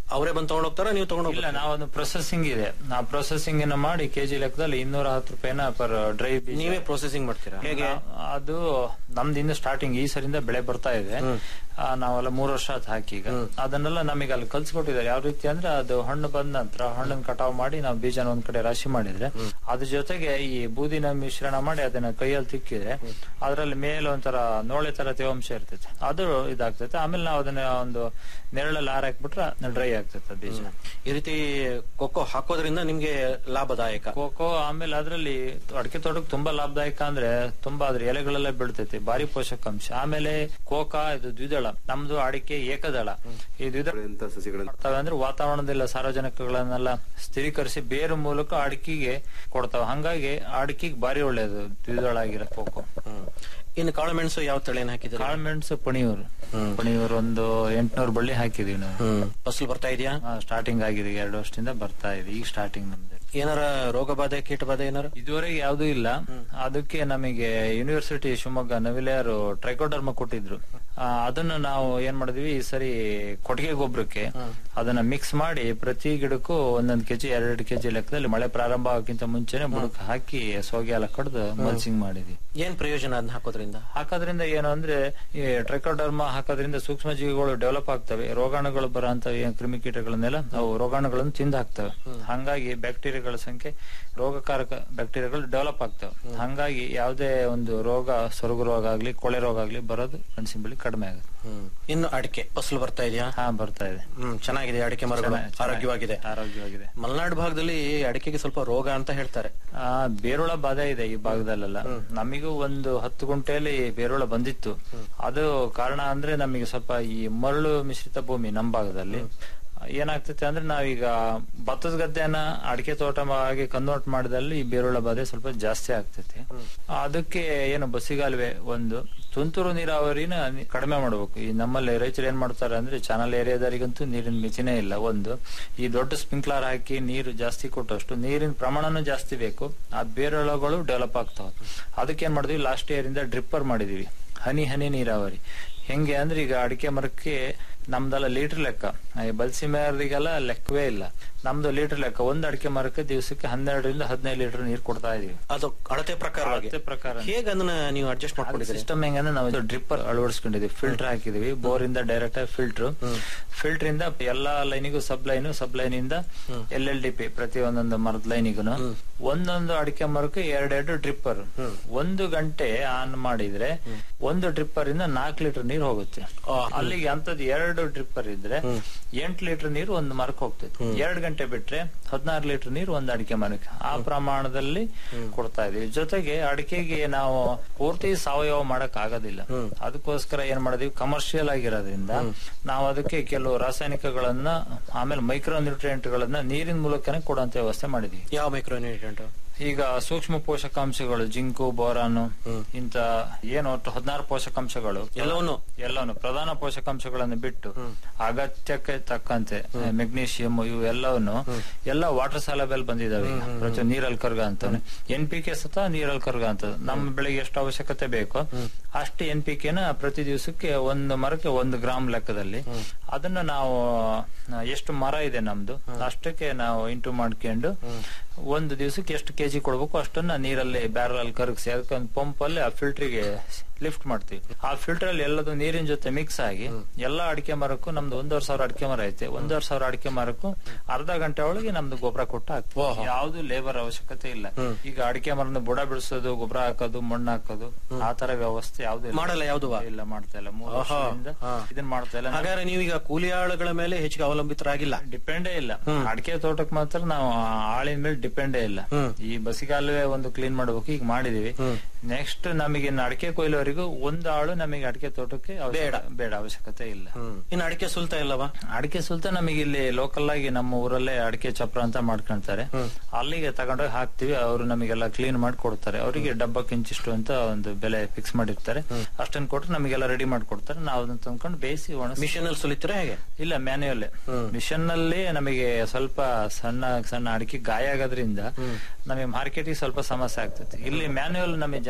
ಅವರೇ ಬಂದು ತಗೊಂಡ್ ಹೋಗ್ತಾರ ನೀವು ತಗೊಂಡ್ ಇಲ್ಲ ಹೋಗ್ತೀರಾ? ನಾವೊಂದು ಪ್ರೊಸೆಸಿಂಗ್ ಇದೆ ಆ ಪ್ರೊಸೆಸಿಂಗ್ ಅನ್ನ ಮಾಡಿ ಕೆಜಿ ಲೆಕ್ಕದಲ್ಲಿ ಇನ್ನೂರ ಹತ್ತು ರೂಪಾಯಿನ ಪರ್ ಡ್ರೈ ನೀವೇ ಪ್ರೊಸೆಸಿಂಗ್ ಮಾಡ್ತೀರಾ ಹೇಗೆ ಅದು ನಮ್ದು ಇನ್ನು ಸ್ಟಾರ್ಟಿಂಗ್ ಈ ಸರಿಂದ ಬೆಳೆ ಬರ್ತಾ ಇದೆ ಆ, ನಾವೆಲ್ಲ ಮೂರು ವರ್ಷ ಆಯ್ತು ಹಾಕಿ ಈಗ ಅದನ್ನೆಲ್ಲ ನಮಗೆ ಅಲ್ಲಿ ಕಲ್ಸ್ಕೊಟ್ಟಿದ್ದಾರೆ ಯಾವ ರೀತಿ ಅಂದ್ರೆ ಅದು ಹಣ್ಣು ಬಂದ ನಂತರ ಹಣ್ಣನ್ನ ಕಟಾವ್ ಮಾಡಿ ನಾವು ಬೀಜನ ಒಂದ್ ಕಡೆ ರಾಶಿ ಮಾಡಿದ್ರೆ ಅದ್ರ ಜೊತೆಗೆ ಈ ಬೂದಿನ ಮಿಶ್ರಣ ಮಾಡಿ ಅದನ್ನ ಕೈಯಲ್ಲಿ ತಿಕ್ಕಿದ್ರೆ ಅದ್ರಲ್ಲಿ ಮೇಲೆ ಒಂಥರ ನೋಳೆ ತರ ತೇವಾಂಶ ಇರ್ತೈತೆ ಅದು ಇದಾಗ್ತೈತೆ ಆಮೇಲೆ ನಾವು ಅದನ್ನ ಒಂದು ನೆರಳಲ್ಲಿ ಹಾರ ಹಾಕ್ಬಿಟ್ರೆ ಡ್ರೈ ಆಗ್ತೈತೆ ಬೀಜ ಈ ರೀತಿ ಕೊಕ್ಕೋ ಹಾಕೋದ್ರಿಂದ ನಿಮ್ಗೆ ಲಾಭದಾಯಕ ಕೋಕೋ ಆಮೇಲೆ ಅದ್ರಲ್ಲಿ ಅಡಿಕೆ ತೋಟಕ್ಕೆ ತುಂಬಾ ಲಾಭದಾಯಕ ಅಂದ್ರೆ ತುಂಬಾ ಅದ್ರ ಎಲೆಗಳೆಲ್ಲ ಬೀಳ್ತೈತಿ ಭಾರಿ ಪೋಷಕಾಂಶ ಆಮೇಲೆ ಕೋಕಾ ಇದು ದ್ವಿದಳ ನಮ್ದು ಅಡಿಕೆ ಏಕದಳ ಈ ದ್ವಿದಳ ಮಾಡ್ತವೆ ಅಂದ್ರೆ ವಾತಾವರಣದಲ್ಲ ಸಾರ್ವಜನಿಕಗಳನ್ನೆಲ್ಲ ಸ್ಥಿರೀಕರಿಸಿ ಬೇರು ಮೂಲಕ ಅಡಿಕೆಗೆ ಕೊಡ್ತಾವ ಹಂಗಾಗಿ ಅಡಿಕೆಗೆ ಭಾರಿ ಒಳ್ಳೇದು ದ್ವಿದಳ ಆಗಿರೋ ಕೋಕೋ ಇನ್ನು ಕಾಳುಮೆಣಸು ಯಾವ ತಳಿಯನ್ನು ಹಾಕಿದ್ರೆ ಕಾಳುಮೆಣಸು ಪಣಿಯೂರು ಪಣಿಯೂರು ಒಂದು ಎಂಟ್ನೂರು ಬಳ್ಳಿ ಹಾಕಿದೀವಿ ನಾವು ಫಸಲು ಬರ್ತಾ ಇದೆಯಾ ಸ್ಟಾರ್ಟಿಂಗ್ ಆಗಿದೆ ಈಗ ಎರಡು ವರ್ಷದಿಂದ ಬರ್ತಾ ಇದೆ ಈಗ ಸ್ಟಾರ್ಟಿಂಗ್ ನಮ್ದು ಏನಾರ ರೋಗ ಬಾಧೆ ಕೀಟ ಬಾಧೆ ಏನಾರ ಇದುವರೆಗೆ ಯಾವ್ದೂ ಇಲ್ಲ ಅದಕ್ಕೆ ನಮಗೆ ಯೂನಿವರ್ಸಿಟಿ ಶಿವಮೊಗ್ಗ ನವಿಲಿಯಾರು ಟ್ರೈಕೋಡರ್ಮ ಕೊಟ್ಟಿದ್ರು ಆ, ಅದನ್ನ ನಾವು ಏನ್ ಮಾಡಿದ್ವಿ ಈ ಸರಿ ಕೊಟ್ಟಿಗೆ ಗೊಬ್ಬರಕ್ಕೆ ಅದನ್ನ ಮಿಕ್ಸ್ ಮಾಡಿ ಪ್ರತಿ ಗಿಡಕ್ಕೂ ಒಂದೊಂದ್ ಕೆಜಿ ಎರಡೆರಡು ಕೆಜಿ ಲೆಕ್ಕದಲ್ಲಿ ಮಳೆ ಪ್ರಾರಂಭ ಆಗೋಕ್ಕಿಂತ ಮುಂಚೆನೆ ಬುಡಕ್ ಹಾಕಿ ಸೋಗೆ ಎಲ್ಲ ಕಡ್ದು ಮಲ್ಚಿಂಗ್ ಮಾಡಿದ್ವಿ ಏನ್ ಪ್ರಯೋಜನ ಅದನ್ನ ಹಾಕೋದ್ರಿಂದ ಹಾಕೋದ್ರಿಂದ ಏನು ಅಂದ್ರೆ ಈ ಟ್ರೈಕೋಡರ್ಮ ಹಾಕೋದ್ರಿಂದ ಸೂಕ್ಷ್ಮ ಜೀವಿಗಳು ಡೆವಲಪ್ ಆಗ್ತವೆ ರೋಗಾಣುಗಳು ಬರೋಂತ ಏನ್ ಕ್ರಿಮಿಕೀಟಗಳನ್ನೆಲ್ಲ ಅವು ರೋಗಾಣುಗಳನ್ನು ತಿಂದು ಹಾಕ್ತವೆ ಹಂಗಾಗಿ ಬ್ಯಾಕ್ಟೀರಿಯಾಗಳ ಸಂಖ್ಯೆ ರೋಗಕಾರಕ ಬ್ಯಾಕ್ಟೀರಿಯಾಗಳು ಡೆವಲಪ್ ಆಗ್ತವೆ ಹಂಗಾಗಿ ಯಾವುದೇ ಒಂದು ರೋಗ ಸೊರಗು ರೋಗ ಆಗ್ಲಿ ಕೊಳೆ ರೋಗ ಆಗ್ಲಿ ಬರೋದು ಮೆಣಸಿನ ಬೆಳೆ ಕಡಿಮೆ ಆಗುತ್ತೆ ಹ್ಮ್ ಇನ್ನು ಅಡಿಕೆ ಫಸಲು ಬರ್ತಾ ಇದೆಯಾ ಹಾ ಬರ್ತಾ ಇದೆ ಹ್ಮ್ ಚೆನ್ನಾಗಿದೆ ಅಡಿಕೆ ಮರಗಳು ಚೆನ್ನಾಗಿ- ಚೆನ್ನಾಗಿ- ಆರೋಗ್ಯವಾಗಿದೆ ಆರೋಗ್ಯವಾಗಿದೆ ಮಲೆನಾಡು ಭಾಗದಲ್ಲಿ ಅಡಿಕೆಗೆ ಸ್ವಲ್ಪ ರೋಗ ಅಂತ ಹೇಳ್ತಾರೆ ಆ ಬೇರುಳ ಬಾಧೆ ಇದೆ ಈ ಭಾಗದಲ್ಲೆಲ್ಲ ನಮಿಗೂ ಒಂದು ಹತ್ತು ಗುಂಟೆಯಲ್ಲಿ ಬೇರುಳ ಬಂದಿತ್ತು ಅದು ಕಾರಣ ಅಂದ್ರೆ ನಮಗೆ ಸ್ವಲ್ಪ ಈ ಮರಳು ಮಿಶ್ರಿತ ಭೂಮಿ ನಮ್ಮ ಭಾಗದಲ್ಲಿ ಏನಾಗ್ತೈತೆ ಅಂದ್ರೆ ನಾವೀಗ ಭತ್ತದ ಗದ್ದೆನ ಅಡಿಕೆ ತೋಟ ಆಗಿ ಕನ್ವರ್ಟ್ ಮಾಡಿದಲ್ಲಿ ಈ ಬೇರುಳ ಬಾಧೆ ಸ್ವಲ್ಪ ಜಾಸ್ತಿ ಆಗ್ತೈತೆ ಅದಕ್ಕೆ ಏನು ಬಸಿಗಾಲುವೆ ಒಂದು ತುಂತುರು ನೀರಾವರಿನ ನಿ- ಕಡಿಮೆ ಮಾಡ್ಬೇಕು ಈ ನಮ್ಮಲ್ಲಿ ರೈತರು ಏನ್ ಮಾಡ್ತಾರೆ ಅಂದ್ರೆ ಚಾನಲ್ ಏರಿಯಾದವರಿಗಂತೂ ನೀರಿನ ಮಿತಿನೇ ಇಲ್ಲ ಒಂದು ಈ ದೊಡ್ಡ ಸ್ಪ್ರಿಂಕ್ಲರ್ ಹಾಕಿ ನೀರು ಜಾಸ್ತಿ ಕೊಟ್ಟಷ್ಟು ನೀರಿನ ಪ್ರಮಾಣನೂ ಜಾಸ್ತಿ ಬೇಕು ಆ ಬೇರುಳಗಳು ಡೆವಲಪ್ ಆಗ್ತಾವ ಅದಕ್ಕೆ ಏನ್ ಮಾಡಿದ್ವಿ ಲಾಸ್ಟ್ ಇಯರ್ ಇಂದ ಡ್ರಿಪ್ಪರ್ ಮಾಡಿದೀವಿ ಹನಿ ಹನಿ ನೀರಾವರಿ ಹೆಂಗೆ ಅಂದ್ರೆ ಈಗ ಅಡಿಕೆ ಮರಕ್ಕೆ ನಮ್ದೆಲ್ಲ ಲೀಟರ್ ಲೆಕ್ಕ ಈ ಬಲ್ಸಿ ಮೇರಿಗೆಲ್ಲ ಲೆಕ್ಕವೇ ಇಲ್ಲ ನಮ್ದು ಲೀಟರ್ ಲೆಕ್ಕ ಒಂದ್ ಅಡಿಕೆ ಮರಕ್ಕೆ ದಿವಸಕ್ಕೆ ಹನ್ನೆರಡರಿಂದ ಹದಿನೈದು ಲೀಟರ್ ನೀರು ಕೊಡ್ತಾ ಇದೀವಿ ಅದು ಅಳತೆ ಪ್ರಕಾರವಾಗಿ ಅಳತೆ ಪ್ರಕಾರ ಹೇಗೆ ಅದನ್ನ ನೀವು ಅಡ್ಜಸ್ಟ್ ಮಾಡ್ಕೊಂಡಿದ್ದೀರಿ ಸಿಸ್ಟಮ್ ಹೆಂಗಂದ್ರೆ ನಾವು ಡ್ರಿಪ್ಪರ್ ಅಳವಡಿಸ್ಕೊಂಡಿದ್ವಿ ಫಿಲ್ಟರ್ ಹಾಕಿದೀವಿ ಬೋರ್ ಇಂದ ಡೈರೆಕ್ಟ್ ಆಗಿ ಫಿಲ್ಟರ್ ಫಿಲ್ಟರ್ ಇಂದ ಎಲ್ಲಾ ಲೈನಿಗೂ ಸಬ್ ಲೈನ್ ಸಬ್ ಲೈನ್ ಇಂದ ಎಲ್ ಎಲ್ ಡಿ ಪಿ ಪ್ರತಿ ಒಂದೊಂದು ಮರದ ಲೈನಿಗೂ ಒಂದೊಂದು ಅಡಿಕೆ ಮರಕ್ಕೆ ಎರಡೆರಡು ಡ್ರಿಪ್ಪರ್ ಒಂದು ಗಂಟೆ ಆನ್ ಮಾಡಿದ್ರೆ ಒಂದು ಡ್ರಿಪ್ಪರ್ ಇಂದ ನಾಲ್ಕು ಲೀಟರ್ ನೀರು ಹೋಗುತ್ತೆ ಅಲ್ಲಿಗೆ ಅಂತದ್ ಎರಡು ಡ್ರಿಪ್ಪರ್ ಇದ್ರೆ ಎಂಟು ಲೀಟರ್ ನೀರು ಒಂದು ಮರಕ್ಕೆ ಹೋಗ್ತೈತೆ ಎರಡು ಗಂಟೆ ಬಿಟ್ರೆ ಹದಿನಾರು ಲೀಟರ್ ನೀರು ಒಂದು ಅಡಿಕೆ ಮರಕ್ಕೆ ಆ ಪ್ರಮಾಣದಲ್ಲಿ ಕೊಡ್ತಾ ಇದೀವಿ ಜೊತೆಗೆ ಅಡಿಕೆಗೆ ನಾವು ಪೂರ್ತಿ ಸಾವಯವ ಮಾಡಕ್ ಆಗೋದಿಲ್ಲ ಅದಕ್ಕೋಸ್ಕರ ಏನ್ ಮಾಡಿದೀವಿ ಕಮರ್ಷಿಯಲ್ ಆಗಿರೋದ್ರಿಂದ ನಾವು ಅದಕ್ಕೆ ಕೆಲವು ರಾಸಾಯನಿಕಗಳನ್ನ ಆಮೇಲೆ ಮೈಕ್ರೋ ನ್ಯೂಟ್ರಿಯೆಂಟ್ ಗಳನ್ನ ನೀರಿನ ಮೂಲಕನೇ ಕೊಡುವಂತ ವ್ಯವಸ್ಥೆ ಮಾಡಿದೀವಿ ಯಾವ ಮೈಕ್ರೋ ನ್ಯೂಟ್ರಿಯೆಂಟ್ ಈಗ ಸೂಕ್ಷ್ಮ ಪೋಷಕಾಂಶಗಳು ಜಿಂಕು ಬೋರಾನು ಇಂತ ಏನು ಒಟ್ಟು ಹದಿನಾರು ಪೋಷಕಾಂಶಗಳು ಎಲ್ಲವನ್ನು? ಎಲ್ಲವನ್ನು ಪ್ರಧಾನ ಪೋಷಕಾಂಶಗಳನ್ನು ಬಿಟ್ಟು ಅಗತ್ಯಕ್ಕೆ ತಕ್ಕಂತೆ ಮೆಗ್ನೀಷಿಯಂ ಇವು ಎಲ್ಲವನ್ನು ಎಲ್ಲ ವಾಟರ್ ಸಾಲಬೆಲ್ ಬಂದಿದಾವೆ ಈಗ. ಪ್ರತಿ ನೀರಲ್ಲಿ ಕರ್ಗ ಅಂತ ಎನ್ ಪಿ ಕೆ ಸತ ನೀರಲ್ಲಿ ಕರ್ಗ ಅಂತ ನಮ್ಮ ಬೆಳೆಗೆ ಎಷ್ಟು ಅವಶ್ಯಕತೆ ಬೇಕೋ ಅಷ್ಟು ಎನ್ ಪಿ ಕೆನ ಪ್ರತಿ ದಿವಸಕ್ಕೆ ಒಂದು ಮರಕ್ಕೆ ಒಂದು ಗ್ರಾಮ್ ಲೆಕ್ಕದಲ್ಲಿ ಅದನ್ನ ನಾವು ಆ, ಎಷ್ಟು ಮರ ಇದೆ ನಮ್ದು ಅಷ್ಟಕ್ಕೆ ನಾವು ಇಂಟು ಮಾಡ್ಕೊಂಡು ಒಂದು ದಿವಸಕ್ಕೆ ಎಷ್ಟು ಕೆಜಿ ಕೊಡ್ಬೇಕು ಅಷ್ಟನ್ನ ನೀರಲ್ಲಿ ಬ್ಯಾರಲ್ ಅಲ್ಲಿ ಕರಗಿಸಿ ಅದಕ್ಕೆ ಒಂದು ಪಂಪ್ ಅಲ್ಲಿ ಆ ಫಿಲ್ಟರ್ಗೆ ಲಿಫ್ಟ್ ಮಾಡ್ತೀವಿ ಆ ಫಿಲ್ಟರ್ ಅಲ್ಲಿ ಎಲ್ಲದು ನೀರಿನ ಜೊತೆ ಮಿಕ್ಸ್ ಆಗಿ ಎಲ್ಲಾ ಅಡಿಕೆ ಮರಕ್ಕೂ ನಮ್ದು ಒಂದೂವರೆ ಸಾವಿರ ಅಡಿಕೆ ಮರ ಐತೆ ಒಂದೂವರೆ ಸಾವಿರ ಅಡಿಕೆ ಮರಕ್ಕೂ ಅರ್ಧ ಗಂಟೆ ಒಳಗೆ ನಮ್ದು ಗೊಬ್ಬರ ಕೊಟ್ಟು ಹಾಕ್ತೀವಿ ಯಾವ್ದು ಲೇಬರ್ ಅವಶ್ಯಕತೆ ಇಲ್ಲ ಈಗ ಅಡಿಕೆ ಮರದ ಬುಡ ಬಿಡಿಸೋದು ಗೊಬ್ಬರ ಹಾಕೋದು ಮಣ್ಣು ಹಾಕೋದು ಆ ತರ ವ್ಯವಸ್ಥೆ ಯಾವ್ದು ಇಲ್ಲ. ಮಾಡಲ್ಲ ಯಾವ್ದುವಾ? ಇಲ್ಲ ಮಾಡ್ತಾ ಇಲ್ಲ ಮೂರು ಆಹಾ, ವರ್ಷದಿಂದ ಹಾ. ಇದನ್ನ ಮಾಡ್ತಾ ಇಲ್ಲ ಹಾಗಾದ್ರೆ ನೀವೀಗ ಕೂಲಿ ಆಳುಗಳ ಮೇಲೆ ಹೆಚ್ಚಿಗೆ ಅವಲಂಬಿತರಾಗಿಲ್ಲ ಡಿಪೆಂಡೇ ಇಲ್ಲ ಅಡಿಕೆ ತೋಟಕ್ಕೆ ಮಾತ್ರ ನಾವು ಆಳಿನ ಮೇಲೆ ಡಿಪೆಂಡೇ ಇಲ್ಲ ಈ ಬಸಿಗಾಲುವೆ ಒಂದು ಕ್ಲೀನ್ ಮಾಡ್ಬೇಕು ಈಗ ಮಾಡಿದೀವಿ ನೆಕ್ಸ್ಟ್ ನಮಗೆ ಇನ್ನು ಅಡಿಕೆ ಕೊಯ್ಲವರೆಗೂ ಒಂದು ಆಳು ನಮಗೆ ಅಡಿಕೆ ತೋಟಕ್ಕೆ ಬೇಡ ಬೇಡ ಅವಶ್ಯಕತೆ ಇಲ್ಲ ಇನ್ನು ಅಡಿಕೆ ಸುಲ್ತಾ ಇಲ್ಲವಾ ಅಡಿಕೆ ಸುಲ್ತ ನಮಗೆ ಇಲ್ಲಿ ಲೋಕಲ್ ಆಗಿ ನಮ್ಮ ಊರಲ್ಲೇ ಅಡಿಕೆ ಚಪ್ರ ಅಂತ ಮಾಡ್ಕೊಂತಾರೆ ಅಲ್ಲಿಗೆ ತಗೊಂಡೋಗಿ ಹಾಕ್ತಿವಿ ಅವರು ನಮಗೆಲ್ಲ ಕ್ಲೀನ್ ಮಾಡಿ ಕೊಡ್ತಾರೆ ಅವರಿಗೆ ಡಬ್ಬಕ್ಕೆ ಇಂಚಿಷ್ಟು ಅಂತ ಒಂದು ಬೆಲೆ ಫಿಕ್ಸ್ ಮಾಡಿರ್ತಾರೆ ಅಷ್ಟನ್ನ ಕೊಟ್ರೆ ನಮಗೆಲ್ಲ ರೆಡಿ ಮಾಡಿ ಕೊಡ್ತಾರೆ ನಾವು ಅದನ್ನ ತಂದ್ಕೊಂಡು ಬೇಯಿಸಿ ಒಣಗಿಸಿ ಮಿಷನ್ ಅಲ್ಲಿ ಸುಲಿತೀರಾ ಹೇಗೆ ಇಲ್ಲ ಮ್ಯಾನ್ಯುಯಲ್ ಮಿಷನ್ ನಲ್ಲಿ ನಮಗೆ ಸ್ವಲ್ಪ ಸಣ್ಣ ಸಣ್ಣ ಅಡಿಕೆ ಗಾಯ ಆಗೋದ್ರಿಂದ ನಮಗೆ ಮಾರ್ಕೆಟಿಗೆ ಸ್ವಲ್ಪ ಸಮಸ್ಯೆ ಆಗ್ತೈತಿ ಇಲ್ಲಿ ಮ್ಯಾನ್ಯುಯಲ್ ನಮಗೆ ಜನ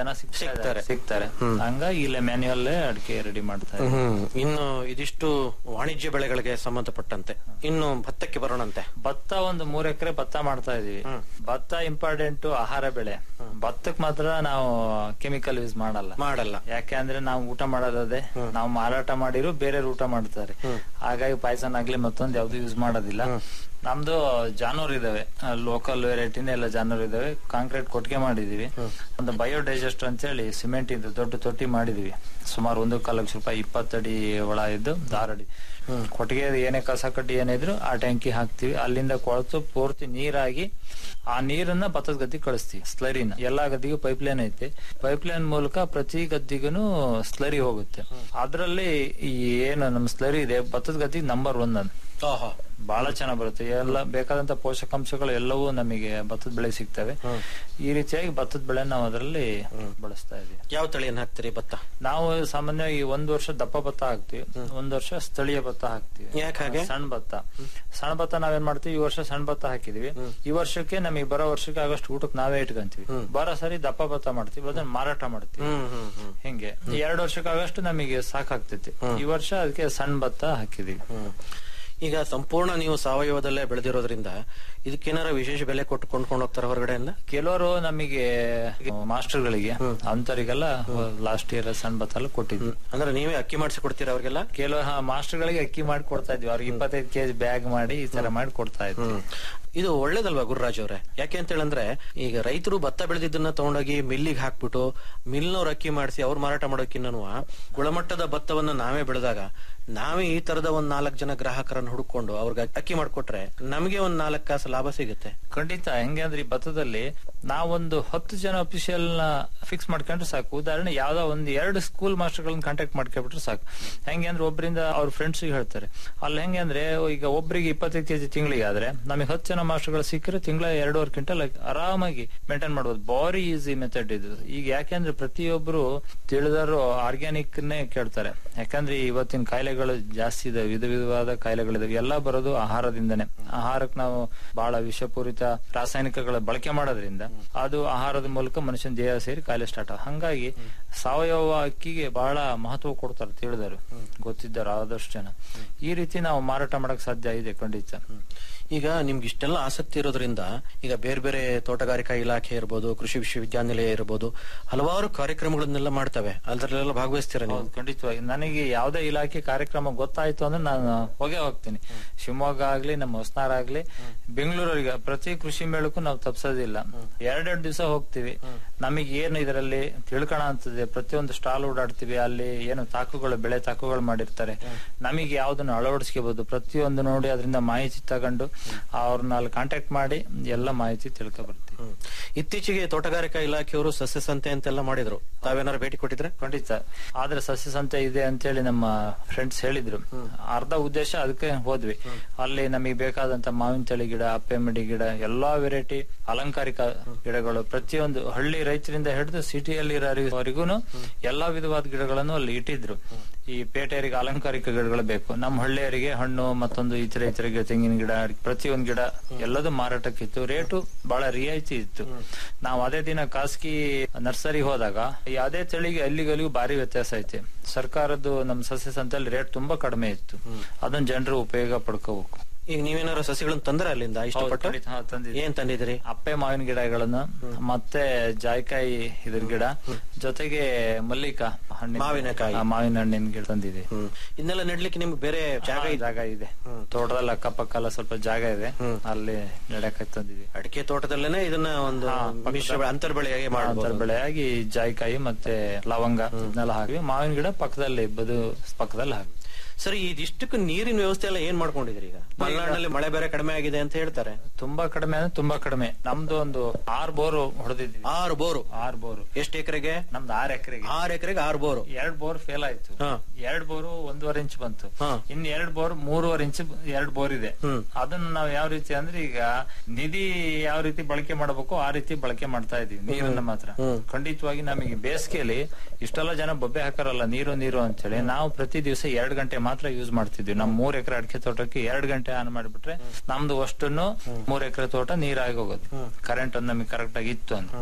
ಜನ ಸಿಗ್ತಾ ಸಿಗ್ತಾರೆ. ಇದ್ದಾರೆ. ಸಿಗ್ತಾರೆ ಹಂಗಾಗಿ ಇಲ್ಲೇ ಮ್ಯಾನ್ಯುಯಲ್ ಅಡಿಕೆ ರೆಡಿ ಮಾಡ್ತಾ ಇದ್ದೀವಿ. ಹ್ಮ್ ಇನ್ನು ಇದಿಷ್ಟು ವಾಣಿಜ್ಯ ಬೆಳೆಗಳಿಗೆ ಸಂಬಂಧಪಟ್ಟಂತೆ ಇನ್ನು ಭತ್ತಕ್ಕೆ ಬರೋಣಂತೆ ಭತ್ತ ಒಂದು ಮೂರ್ ಎಕರೆ ಭತ್ತ ಮಾಡ್ತಾ ಇದೀವಿ ಭತ್ತ ಇಂಪಾರ್ಟೆಂಟ್ ಆಹಾರ ಬೆಳೆ ಭತ್ತಕ್ ಮಾತ್ರ ನಾವು ಕೆಮಿಕಲ್ ಯೂಸ್ ಮಾಡಲ್ಲ ಮಾಡಲ್ಲ ಯಾಕೆ ಅಂದ್ರೆ ನಾವು ಊಟ ಮಾಡೋದೇ ನಾವು ಮಾರಾಟ ಮಾಡಿರು ಬೇರೆ ಊಟ ಮಾಡ್ತಾರೆ ಹಾಗಾಗಿ ಪಾಯ್ಸನ್ ಆಗ್ಲಿ ಮತ್ತೊಂದು ಯಾವ್ದು ಯೂಸ್ ಮಾಡೋದಿಲ್ಲ ನಮ್ದು ಜಾನೂರ್ ಇದಾವೆ ಲೋಕಲ್ ವೆರೈಟಿನೇ ಎಲ್ಲ ಜಾನೂರ್ ಇದಾವೆ ಕಾಂಕ್ರೀಟ್ ಕೊಟ್ಟಿಗೆ ಮಾಡಿದೀವಿ ಒಂದು ಬಯೋಡೈಜೆಸ್ಟ್ ಅಂತ ಹೇಳಿ ಸಿಮೆಂಟ್ ಇಂದ ದೊಡ್ಡ ತೊಟ್ಟಿ ಮಾಡಿದೀವಿ ಸುಮಾರು ಒಂದು ಕಾಲು ಲಕ್ಷ ರೂಪಾಯಿ ಇಪ್ಪತ್ತಡಿ ಒಳ ಇದ್ದು ದಾರಡಿ ಕೊಟ್ಟಿಗೆ ಏನೇ ಕಸ ಕಡ್ಡಿ ಏನಿದ್ರು ಆ ಟ್ಯಾಂಕಿ ಹಾಕ್ತಿವಿ ಅಲ್ಲಿಂದ ಕೊಳತು ಪೂರ್ತಿ ನೀರಾಗಿ ಆ ನೀರನ್ನ ಭತ್ತದ ಗದ್ದಿಗೆ ಕಳಿಸ್ತೀವಿ ಸ್ಲರಿನ ಎಲ್ಲಾ ಗದ್ದಿಗೂ ಪೈಪ್ ಲೈನ್ ಐತೆ ಪೈಪ್ ಲೈನ್ ಮೂಲಕ ಪ್ರತಿ ಗದ್ದಿಗೂ ಸ್ಲರಿ ಹೋಗುತ್ತೆ ಅದ್ರಲ್ಲಿ ಈ ಏನು ನಮ್ಮ ಸ್ಲರಿ ಇದೆ ಭತ್ತದ ಗದ್ದಿಗೆ ನಂಬರ್ ಒನ್ ಅದು ಆಹಾ. ಬಹಳ ಚೆನ್ನಾಗ್ ಬರುತ್ತೆ ಎಲ್ಲ ಬೇಕಾದಂತ ಪೋಷಕಾಂಶಗಳು ಎಲ್ಲವೂ ನಮಗೆ ಭತ್ತದ ಬೆಳೆ ಸಿಗ್ತವೆ ಈ ರೀತಿಯಾಗಿ ಭತ್ತದ ಬೆಳೆ ನಾವು ಅದರಲ್ಲಿ ಬಳಸ್ತಾ ಇದೀವಿ ಯಾವ ತಳಿಯನ್ನ ಹಾಕ್ತೀರಿ ಭತ್ತ ನಾವು ಸಾಮಾನ್ಯವಾಗಿ ಒಂದ್ ವರ್ಷ ದಪ್ಪ ಭತ್ತ ಹಾಕ್ತಿವಿ ಒಂದ್ ವರ್ಷ ಸ್ಥಳೀಯ ಭತ್ತ ಹಾಕ್ತಿವಿ ಯಾಕ್ ಹಾಗೆ? ಸಣ್ಣ ಭತ್ತ ಸಣ್ಣ ಭತ್ತ ನಾವೇನ್ ಮಾಡ್ತೀವಿ ಈ ವರ್ಷ ಸಣ್ಣ ಭತ್ತ ಹಾಕಿದೀವಿ ಈ ವರ್ಷಕ್ಕೆ ನಮಗೆ ಬರೋ ವರ್ಷಕ್ಕೆ ಆಗಷ್ಟು ಊಟಕ್ಕೆ ನಾವೇ ಇಟ್ಕೊಂತೀವಿ ಬರೋ ಸರಿ ದಪ್ಪ ಭತ್ತ ಮಾಡ್ತೀವಿ ಅದನ್ನ ಮಾರಾಟ ಮಾಡ್ತೀವಿ ಹ್ಮ್ ಹ್ಮ್ ಹ್ಮ್ ಹಿಂಗೆ ಎರಡು ವರ್ಷಕ್ಕಾಗಷ್ಟು ನಮಗೆ ಸಾಕಾಗ್ತೈತಿ ಈ ವರ್ಷ ಅದಕ್ಕೆ ಸಣ್ಣ ಭತ್ತ ಹಾಕಿದೀವಿ ಹ್ಮ್. ಈಗ ಸಂಪೂರ್ಣ ನೀವು ಸಾವಯವದಲ್ಲೇ ಬೆಳೆದಿರೋದ್ರಿಂದ ಇದಕ್ಕೇನಾರ ವಿಶೇಷ ಬೆಲೆ ಕೊಟ್ಟು ಕೊಂಡ್ಕೊಂಡು ಹೋಗ್ತಾರ ಹೊರಗಡೆಯಿಂದ ಕೆಲವರು ನಮಗೆ ಮಾಸ್ಟರ್ಗಳಿಗೆ ಅಂತವರಿಗೆಲ್ಲ ಲಾಸ್ಟ್ ಇಯರ್ ಸಣ್ಣ ಭತ್ತ ಎಲ್ಲ ಕೊಟ್ಟಿದ್ವಿ ಅಂದ್ರೆ ನೀವೇ ಅಕ್ಕಿ ಮಾಡಿಸಿ ಕೊಡ್ತೀರಾ ಅವ್ರಿಗೆಲ್ಲ ಕೆಲವು ಮಾಸ್ಟರ್ಗಳಿಗೆ ಅಕ್ಕಿ ಮಾಡಿ ಕೊಡ್ತಾ ಇದ್ವಿ ಅವ್ರಿಗೆ ಇಪ್ಪತ್ತೈದು ಕೆಜಿ ಬ್ಯಾಗ್ ಮಾಡಿ ಈ ತರ ಮಾಡಿ ಕೊಡ್ತಾ ಇದ್ವಿ ಇದು ಒಳ್ಳೇದಲ್ವಾ ಗುರುರಾಜ್ ಅವ್ರೆ ಯಾಕೆ ಅಂತ ಹೇಳಂದ್ರೆ ಈಗ ರೈತರು ಭತ್ತ ಬೆಳೆದಿದ್ದನ್ನ ತಗೊಂಡೋಗಿ ಮಿಲ್ಲಿಗೆ ಹಾಕ್ಬಿಟ್ಟು ಮಿಲ್ನವ್ರು ಅಕ್ಕಿ ಮಾಡಿಸಿ ಅವ್ರು ಮಾರಾಟ ಮಾಡೋಕಿನ್ನೂ ಗುಣಮಟ್ಟದ ಭತ್ತವನ್ನ ನಾವೇ ಬೆಳೆದಾಗ ನಾವೇ ಈ ತರದ ಒಂದ್ ನಾಲ್ಕು ಜನ ಗ್ರಾಹಕರನ್ನ ಹುಡುಕೊಂಡು ಅವ್ರಿಗೆ ಅಕ್ಕಿ ಮಾಡ್ಕೊಟ್ರೆ ನಮಗೆ ಒಂದ್ ನಾಲ್ಕು ಕಾಸು ಲಾಭ ಸಿಗುತ್ತೆ ಖಂಡಿತ ಹೆಂಗೆ ಅಂದ್ರೆ ಈ ಭತ್ತದಲ್ಲಿ ನಾವೊಂದು ಹತ್ತು ಜನ ಅಫಿಷಿಯಲ್ ನ ಫಿಕ್ಸ್ ಮಾಡ್ಕೊಂಡ್ರೆ ಸಾಕು ಉದಾಹರಣೆ ಯಾವ್ದೋ ಒಂದ್ ಎರಡು ಸ್ಕೂಲ್ ಮಾಸ್ಟರ್ ಗಳನ್ನ ಕಾಂಟ್ಯಾಕ್ಟ್ ಮಾಡ್ಕೊಂಡ್ಬಿಟ್ರೆ ಸಾಕು ಹೆಂಗೆ ಅಂದ್ರೆ ಒಬ್ಬರಿಂದ ಅವ್ರ ಫ್ರೆಂಡ್ಸ್ ಹೇಳ್ತಾರೆ ಅಲ್ಲಿ ಹೆಂಗೆ ಅಂದ್ರೆ ಈಗ ಒಬ್ರಿಗೆ ಇಪ್ಪತ್ತೈದು ಕೆಜಿ ತಿಂಗಳಿಗೆ ಆದ್ರೆ ನಮಗೆ ಹತ್ತು ಜನ ಮಾಸ್ಟರ್ಗಳು ಸಿಕ್ಕರೆ ತಿಂಗಳ ಎರಡೂವರೆ ಕ್ವಿಂಟಲ್ ಆರಾಮಾಗಿ ಮೇಂಟೈನ್ ಮಾಡ್ಬೋದು ಬಾರಿ ಈಸಿ ಮೆಥಡ್ ಇದು ಈಗ ಯಾಕೆಂದ್ರೆ ಪ್ರತಿಯೊಬ್ರು ತಿಳಿದವರು ಆರ್ಗ್ಯಾನಿಕ್ ನೇ ಕೇಳ್ತಾರೆ ಯಾಕಂದ್ರೆ ಇವತ್ತಿನ ಕಾಯಿಲೆಗಳು ಜಾಸ್ತಿ ಇದಾವೆ ವಿಧ ವಿಧವಾದ ಕಾಯಿಲೆಗಳಿದಾವೆ ಎಲ್ಲ ಬರೋದು ಆಹಾರದಿಂದನೇ ಆಹಾರಕ್ಕೆ ನಾವು ಬಹಳ ವಿಷಪೂರಿತ ರಾಸಾಯನಿಕಗಳ ಬಳಕೆ ಮಾಡೋದ್ರಿಂದ ಅದು ಆಹಾರದ ಮೂಲಕ ಮನುಷ್ಯನ ದೇಹ ಸೇರಿ ಕಾಯಿಲೆ ಸ್ಟಾರ್ಟ್ ಆಗ ಹಂಗಾಗಿ ಸಾವಯವ ಅಕ್ಕಿಗೆ ಬಹಳ ಮಹತ್ವ ಕೊಡ್ತಾರೆ ತಿಳಿದರು ಗೊತ್ತಿದ್ದಾರೆ ಆದಷ್ಟು ಜನ ಈ ರೀತಿ ನಾವು ಮಾರಾಟ ಮಾಡಕ್ ಸಾಧ್ಯ ಇದೆ ಖಂಡಿತ ಈಗ ನಿಮ್ಗೆ ಇಷ್ಟೆಲ್ಲ ಆಸಕ್ತಿ ಇರೋದ್ರಿಂದ ಈಗ ಬೇರೆ ಬೇರೆ ತೋಟಗಾರಿಕಾ ಇಲಾಖೆ ಇರ್ಬೋದು ಕೃಷಿ ವಿಶ್ವವಿದ್ಯಾನಿಲಯ ಇರ್ಬೋದು ಹಲವಾರು ಕಾರ್ಯಕ್ರಮಗಳನ್ನೆಲ್ಲ ಮಾಡ್ತವೆ ಅದರಲ್ಲೆಲ್ಲ ಭಾಗವಹಿಸ್ತೀರಾ ನೀವು ಹೌದು ಖಂಡಿತವಾಗಿ ನನಗೆ ಯಾವುದೇ ಇಲಾಖೆ ಕಾರ್ಯಕ್ರಮ ಗೊತ್ತಾಯ್ತು ಅಂದ್ರೆ ನಾನು ಹೋಗೇ ಹೋಗ್ತೀನಿ ಶಿವಮೊಗ್ಗ ಆಗ್ಲಿ ನಮ್ಮ ಹೊಸನಾರ ಆಗ್ಲಿ ಬೆಂಗಳೂರಿಗೆ ಪ್ರತಿ ಕೃಷಿ ಮೇಳಕ್ಕೂ ನಾವು ತಪ್ಸೋದಿಲ್ಲ ಎರಡೆರಡು ದಿವಸ ಹೋಗ್ತೀವಿ ನಮಗೆ ಏನು ಇದರಲ್ಲಿ ತಿಳ್ಕೊಳ ಅಂತದೆ ಪ್ರತಿಯೊಂದು ಸ್ಟಾಲ್ ಓಡಾಡ್ತೀವಿ ಅಲ್ಲಿ ಏನು ತಾಕುಗಳು ಬೆಳೆ ತಾಕುಗಳು ಮಾಡಿರ್ತಾರೆ ನಮಗೆ ಯಾವ್ದನ್ನ ಅಳವಡಿಸ್ಕೋಬಹುದು ಪ್ರತಿಯೊಂದು ನೋಡಿ ಅದರಿಂದ ಮಾಹಿತಿ ತಗೊಂಡು ಅವ್ರನ್ನ ಅಲ್ಲಿ ಕಾಂಟ್ಯಾಕ್ಟ್ ಮಾಡಿ ಎಲ್ಲ ಮಾಹಿತಿ ತಿಳ್ಕೊ ಬರ್ತೀವಿ ಹ್ಮ್. ಇತ್ತೀಚೆಗೆ ತೋಟಗಾರಿಕಾ ಇಲಾಖೆಯವರು ಸಸ್ಯ ಸಂತೆ ಅಂತೆಲ್ಲ ಮಾಡಿದ್ರು ತಾವೇನಾರು ಭೇಟಿ ಕೊಟ್ಟಿದ್ರೆ ಖಂಡಿತ ಆದ್ರೆ ಸಸ್ಯ ಸಂತೆ ಇದೆ ಅಂತೇಳಿ ನಮ್ಮ ಫ್ರೆಂಡ್ಸ್ ಹೇಳಿದ್ರು ಅರ್ಧ ಉದ್ದೇಶ ಅದಕ್ಕೆ ಹೋದ್ವಿ ಅಲ್ಲಿ ನಮಗೆ ಬೇಕಾದಂತ ಮಾವಿನ ತಳಿ ಗಿಡ ಅಪ್ಪೆಮಡಿ ಗಿಡ ಎಲ್ಲಾ ವೆರೈಟಿ ಅಲಂಕಾರಿಕ ಗಿಡಗಳು ಪ್ರತಿಯೊಂದು ಹಳ್ಳಿ ರೈತರಿಂದ ಹಿಡಿದು ಸಿಟಿಯಲ್ಲಿ ಇರೋವರೆಗೂ ಎಲ್ಲಾ ವಿಧವಾದ ಗಿಡಗಳನ್ನು ಅಲ್ಲಿ ಇಟ್ಟಿದ್ರು ಈ ಪೇಟೆಯರಿಗೆ ಅಲಂಕಾರಿಕ ಗಿಡಗಳು ಬೇಕು ನಮ್ಮ ಹಳ್ಳಿಯರಿಗೆ ಹಣ್ಣು ಮತ್ತೊಂದು ಇತರೆ ಇತರೆ ಗಿಡ, ತೆಂಗಿನ ಗಿಡ ಪ್ರತಿಯೊಂದು ಗಿಡ ಎಲ್ಲದೂ ಮಾರಾಟಕ್ಕಿತ್ತು ರೇಟು ಬಹಳ ರಿಯಾಯಿತಿ ಇತ್ತು ನಾವು ಅದೇ ದಿನ ಖಾಸಗಿ ನರ್ಸರಿ ಹೋದಾಗ ಈ ಅದೇ ತಳಿಗೆ ಅಲ್ಲಿಗೆ ಅಲ್ಲಿಗೂ ಭಾರಿ ವ್ಯತ್ಯಾಸ ಐತೆ ಸರ್ಕಾರದ್ದು ನಮ್ಮ ಸಸ್ಯ ಸಂತೆಯಲ್ಲಿ ರೇಟ್ ತುಂಬಾ ಕಡಿಮೆ ಇತ್ತು ಅದನ್ನ ಜನರು ಉಪಯೋಗ ಪಡ್ಕೋಬೇಕು ಈಗ ನೀವೇನಾರು ಸಸಿಗಳನ್ನ ತಂದ್ರೆ ಅಲ್ಲಿಂದ ಇಷ್ಟಪಟ್ಟು ಖಂಡಿತ, ಹಾ, ತಂದಿದ್ದೀವಿ. ಏನ್ ತಂದಿದ್ದೀರಿ ಅಪ್ಪೆ ಮಾವಿನ ಗಿಡಗಳನ್ನು ಮತ್ತೆ ಜಾಯ್ಕಾಯಿ ಇದ್ರ ಗಿಡ ಜೊತೆಗೆ ಮಲ್ಲಿಕಾ ಹಣ್ಣಿನ ಮಾವಿನಕಾಯಿ. ಹಾ, ಮಾವಿನ ಹಣ್ಣಿನ ಗಿಡ ತಂದಿದೆ ಹ್ಮ್ ಇದನ್ನೆಲ್ಲ ನೆಡ್ಲಿಕ್ಕೆ ನಿಮ್ಗೆ ಬೇರೆ ಜಾಗ ಜಾಗ ಇದೆ ಜಾಗ ಇದೆ ತೋಟದಲ್ಲಿ ಅಕ್ಕಪಕ್ಕ ಎಲ್ಲ ಸ್ವಲ್ಪ ಜಾಗ ಇದೆ ಅಲ್ಲಿ ನೆಡಕ್ಕೆ ತಂದಿದ್ವಿ ಅಡಿಕೆ ತೋಟದಲ್ಲೇನೆ ಇದನ್ನ ಒಂದು ಹಾ, ಪಕ್ಕದ- ಮಿಶ್ರ ಬೆಳೆ, ಅಂತರ್ ಬೆಳೆಯಾಗಿ ಅಂತರ ಮಾಡಬಹುದು ಬೆಳೆಯಾಗಿ ಜಾಯ್ಕಾಯಿ ಮತ್ತೆ ಲವಂಗ ಇದನ್ನೆಲ್ಲ ಹಾಕಿ ಮಾವಿನ ಗಿಡ ಪಕ್ಕದಲ್ಲಿ ಬದು ಪಕ್ಕದಲ್ಲಿ ಹಾಕಿ ಸರಿ ಇದಿಷ್ಟಕ್ಕೂ ನೀರಿನ ವ್ಯವಸ್ಥೆ ಎಲ್ಲ ಏನ್ ಮಾಡ್ಕೊಂಡಿದ್ರಿ ಈಗ ಮಲೆನಾಡಿನಲ್ಲಿ ಮಳೆ ಬೇರೆ ಕಡಿಮೆ ಆಗಿದೆ ಅಂತ ಹೇಳ್ತಾರೆ ತುಂಬಾ ಕಡಿಮೆ ಅಂದ್ರೆ ತುಂಬಾ ಕಡಿಮೆ ನಮ್ದು ಒಂದು ಆರ್ ಬೋರ್ ಹೊಡೆದಿದ್ವಿ ಆರು ಬೋರು ಆರ್ ಬೋರ್ ಎಷ್ಟು ಎಕರೆಗೆ ನಮ್ದು ಆರ್ ಎಕರೆಗೆ ಆರು ಎಕರೆಗೆ ಆರು ಬೋರು ಎರಡ್ ಬೋರ್ ಫೇಲ್ ಆಯ್ತು ಹಾ. ಎರಡ್ ಬೋರ್ ಒಂದೂವರೆ ಇಂಚ್ ಬಂತು ಹಾ. ಇನ್ ಎರಡ್ ಬೋರ್ ಮೂರುವರೆ ಇಂಚ್ ಎರಡ್ ಬೋರ್ ಇದೆ ಅದನ್ನ ನಾವ್ ಯಾವ ರೀತಿ ಅಂದ್ರೆ ಈಗ ನಿಧಿ ಯಾವ ರೀತಿ ಬಳಕೆ ಮಾಡಬೇಕು ಆ ರೀತಿ ಬಳಕೆ ಮಾಡ್ತಾ ಇದೀವಿ ನೀರನ್ನ ಮಾತ್ರ ಖಂಡಿತವಾಗಿ ನಮಗೆ ಬೇಸಿಗೆಯಲ್ಲಿ ಇಷ್ಟೆಲ್ಲ ಜನ ಬೊಬ್ಬೆ ಹಾಕಾರಲ್ಲ ನೀರು ನೀರು ಅಂತೇಳಿ ನಾವು ಪ್ರತಿ ದಿವಸ ಎರಡ್ ಗಂಟೆ ಮಾತ್ರ ಯೂಸ್ ಮಾಡ್ತಿದ್ವಿ ನಮ್ ಮೂರ್ ಎಕರೆ ಅಡಿಕೆ ತೋಟಕ್ಕೆ ಎರಡ್ ಗಂಟೆ ಆನ್ ಮಾಡಿಬಿಟ್ರೆ ನಮ್ದು ಅಷ್ಟನ್ನು ಮೂರ್ ಎಕರೆ ತೋಟ ನೀರಾಗಿ ಹೋಗೋದು ಕರೆಂಟ್ ನಮಗೆ ಕರೆಕ್ಟ್ ಆಗಿ ಇತ್ತು ಅಂತ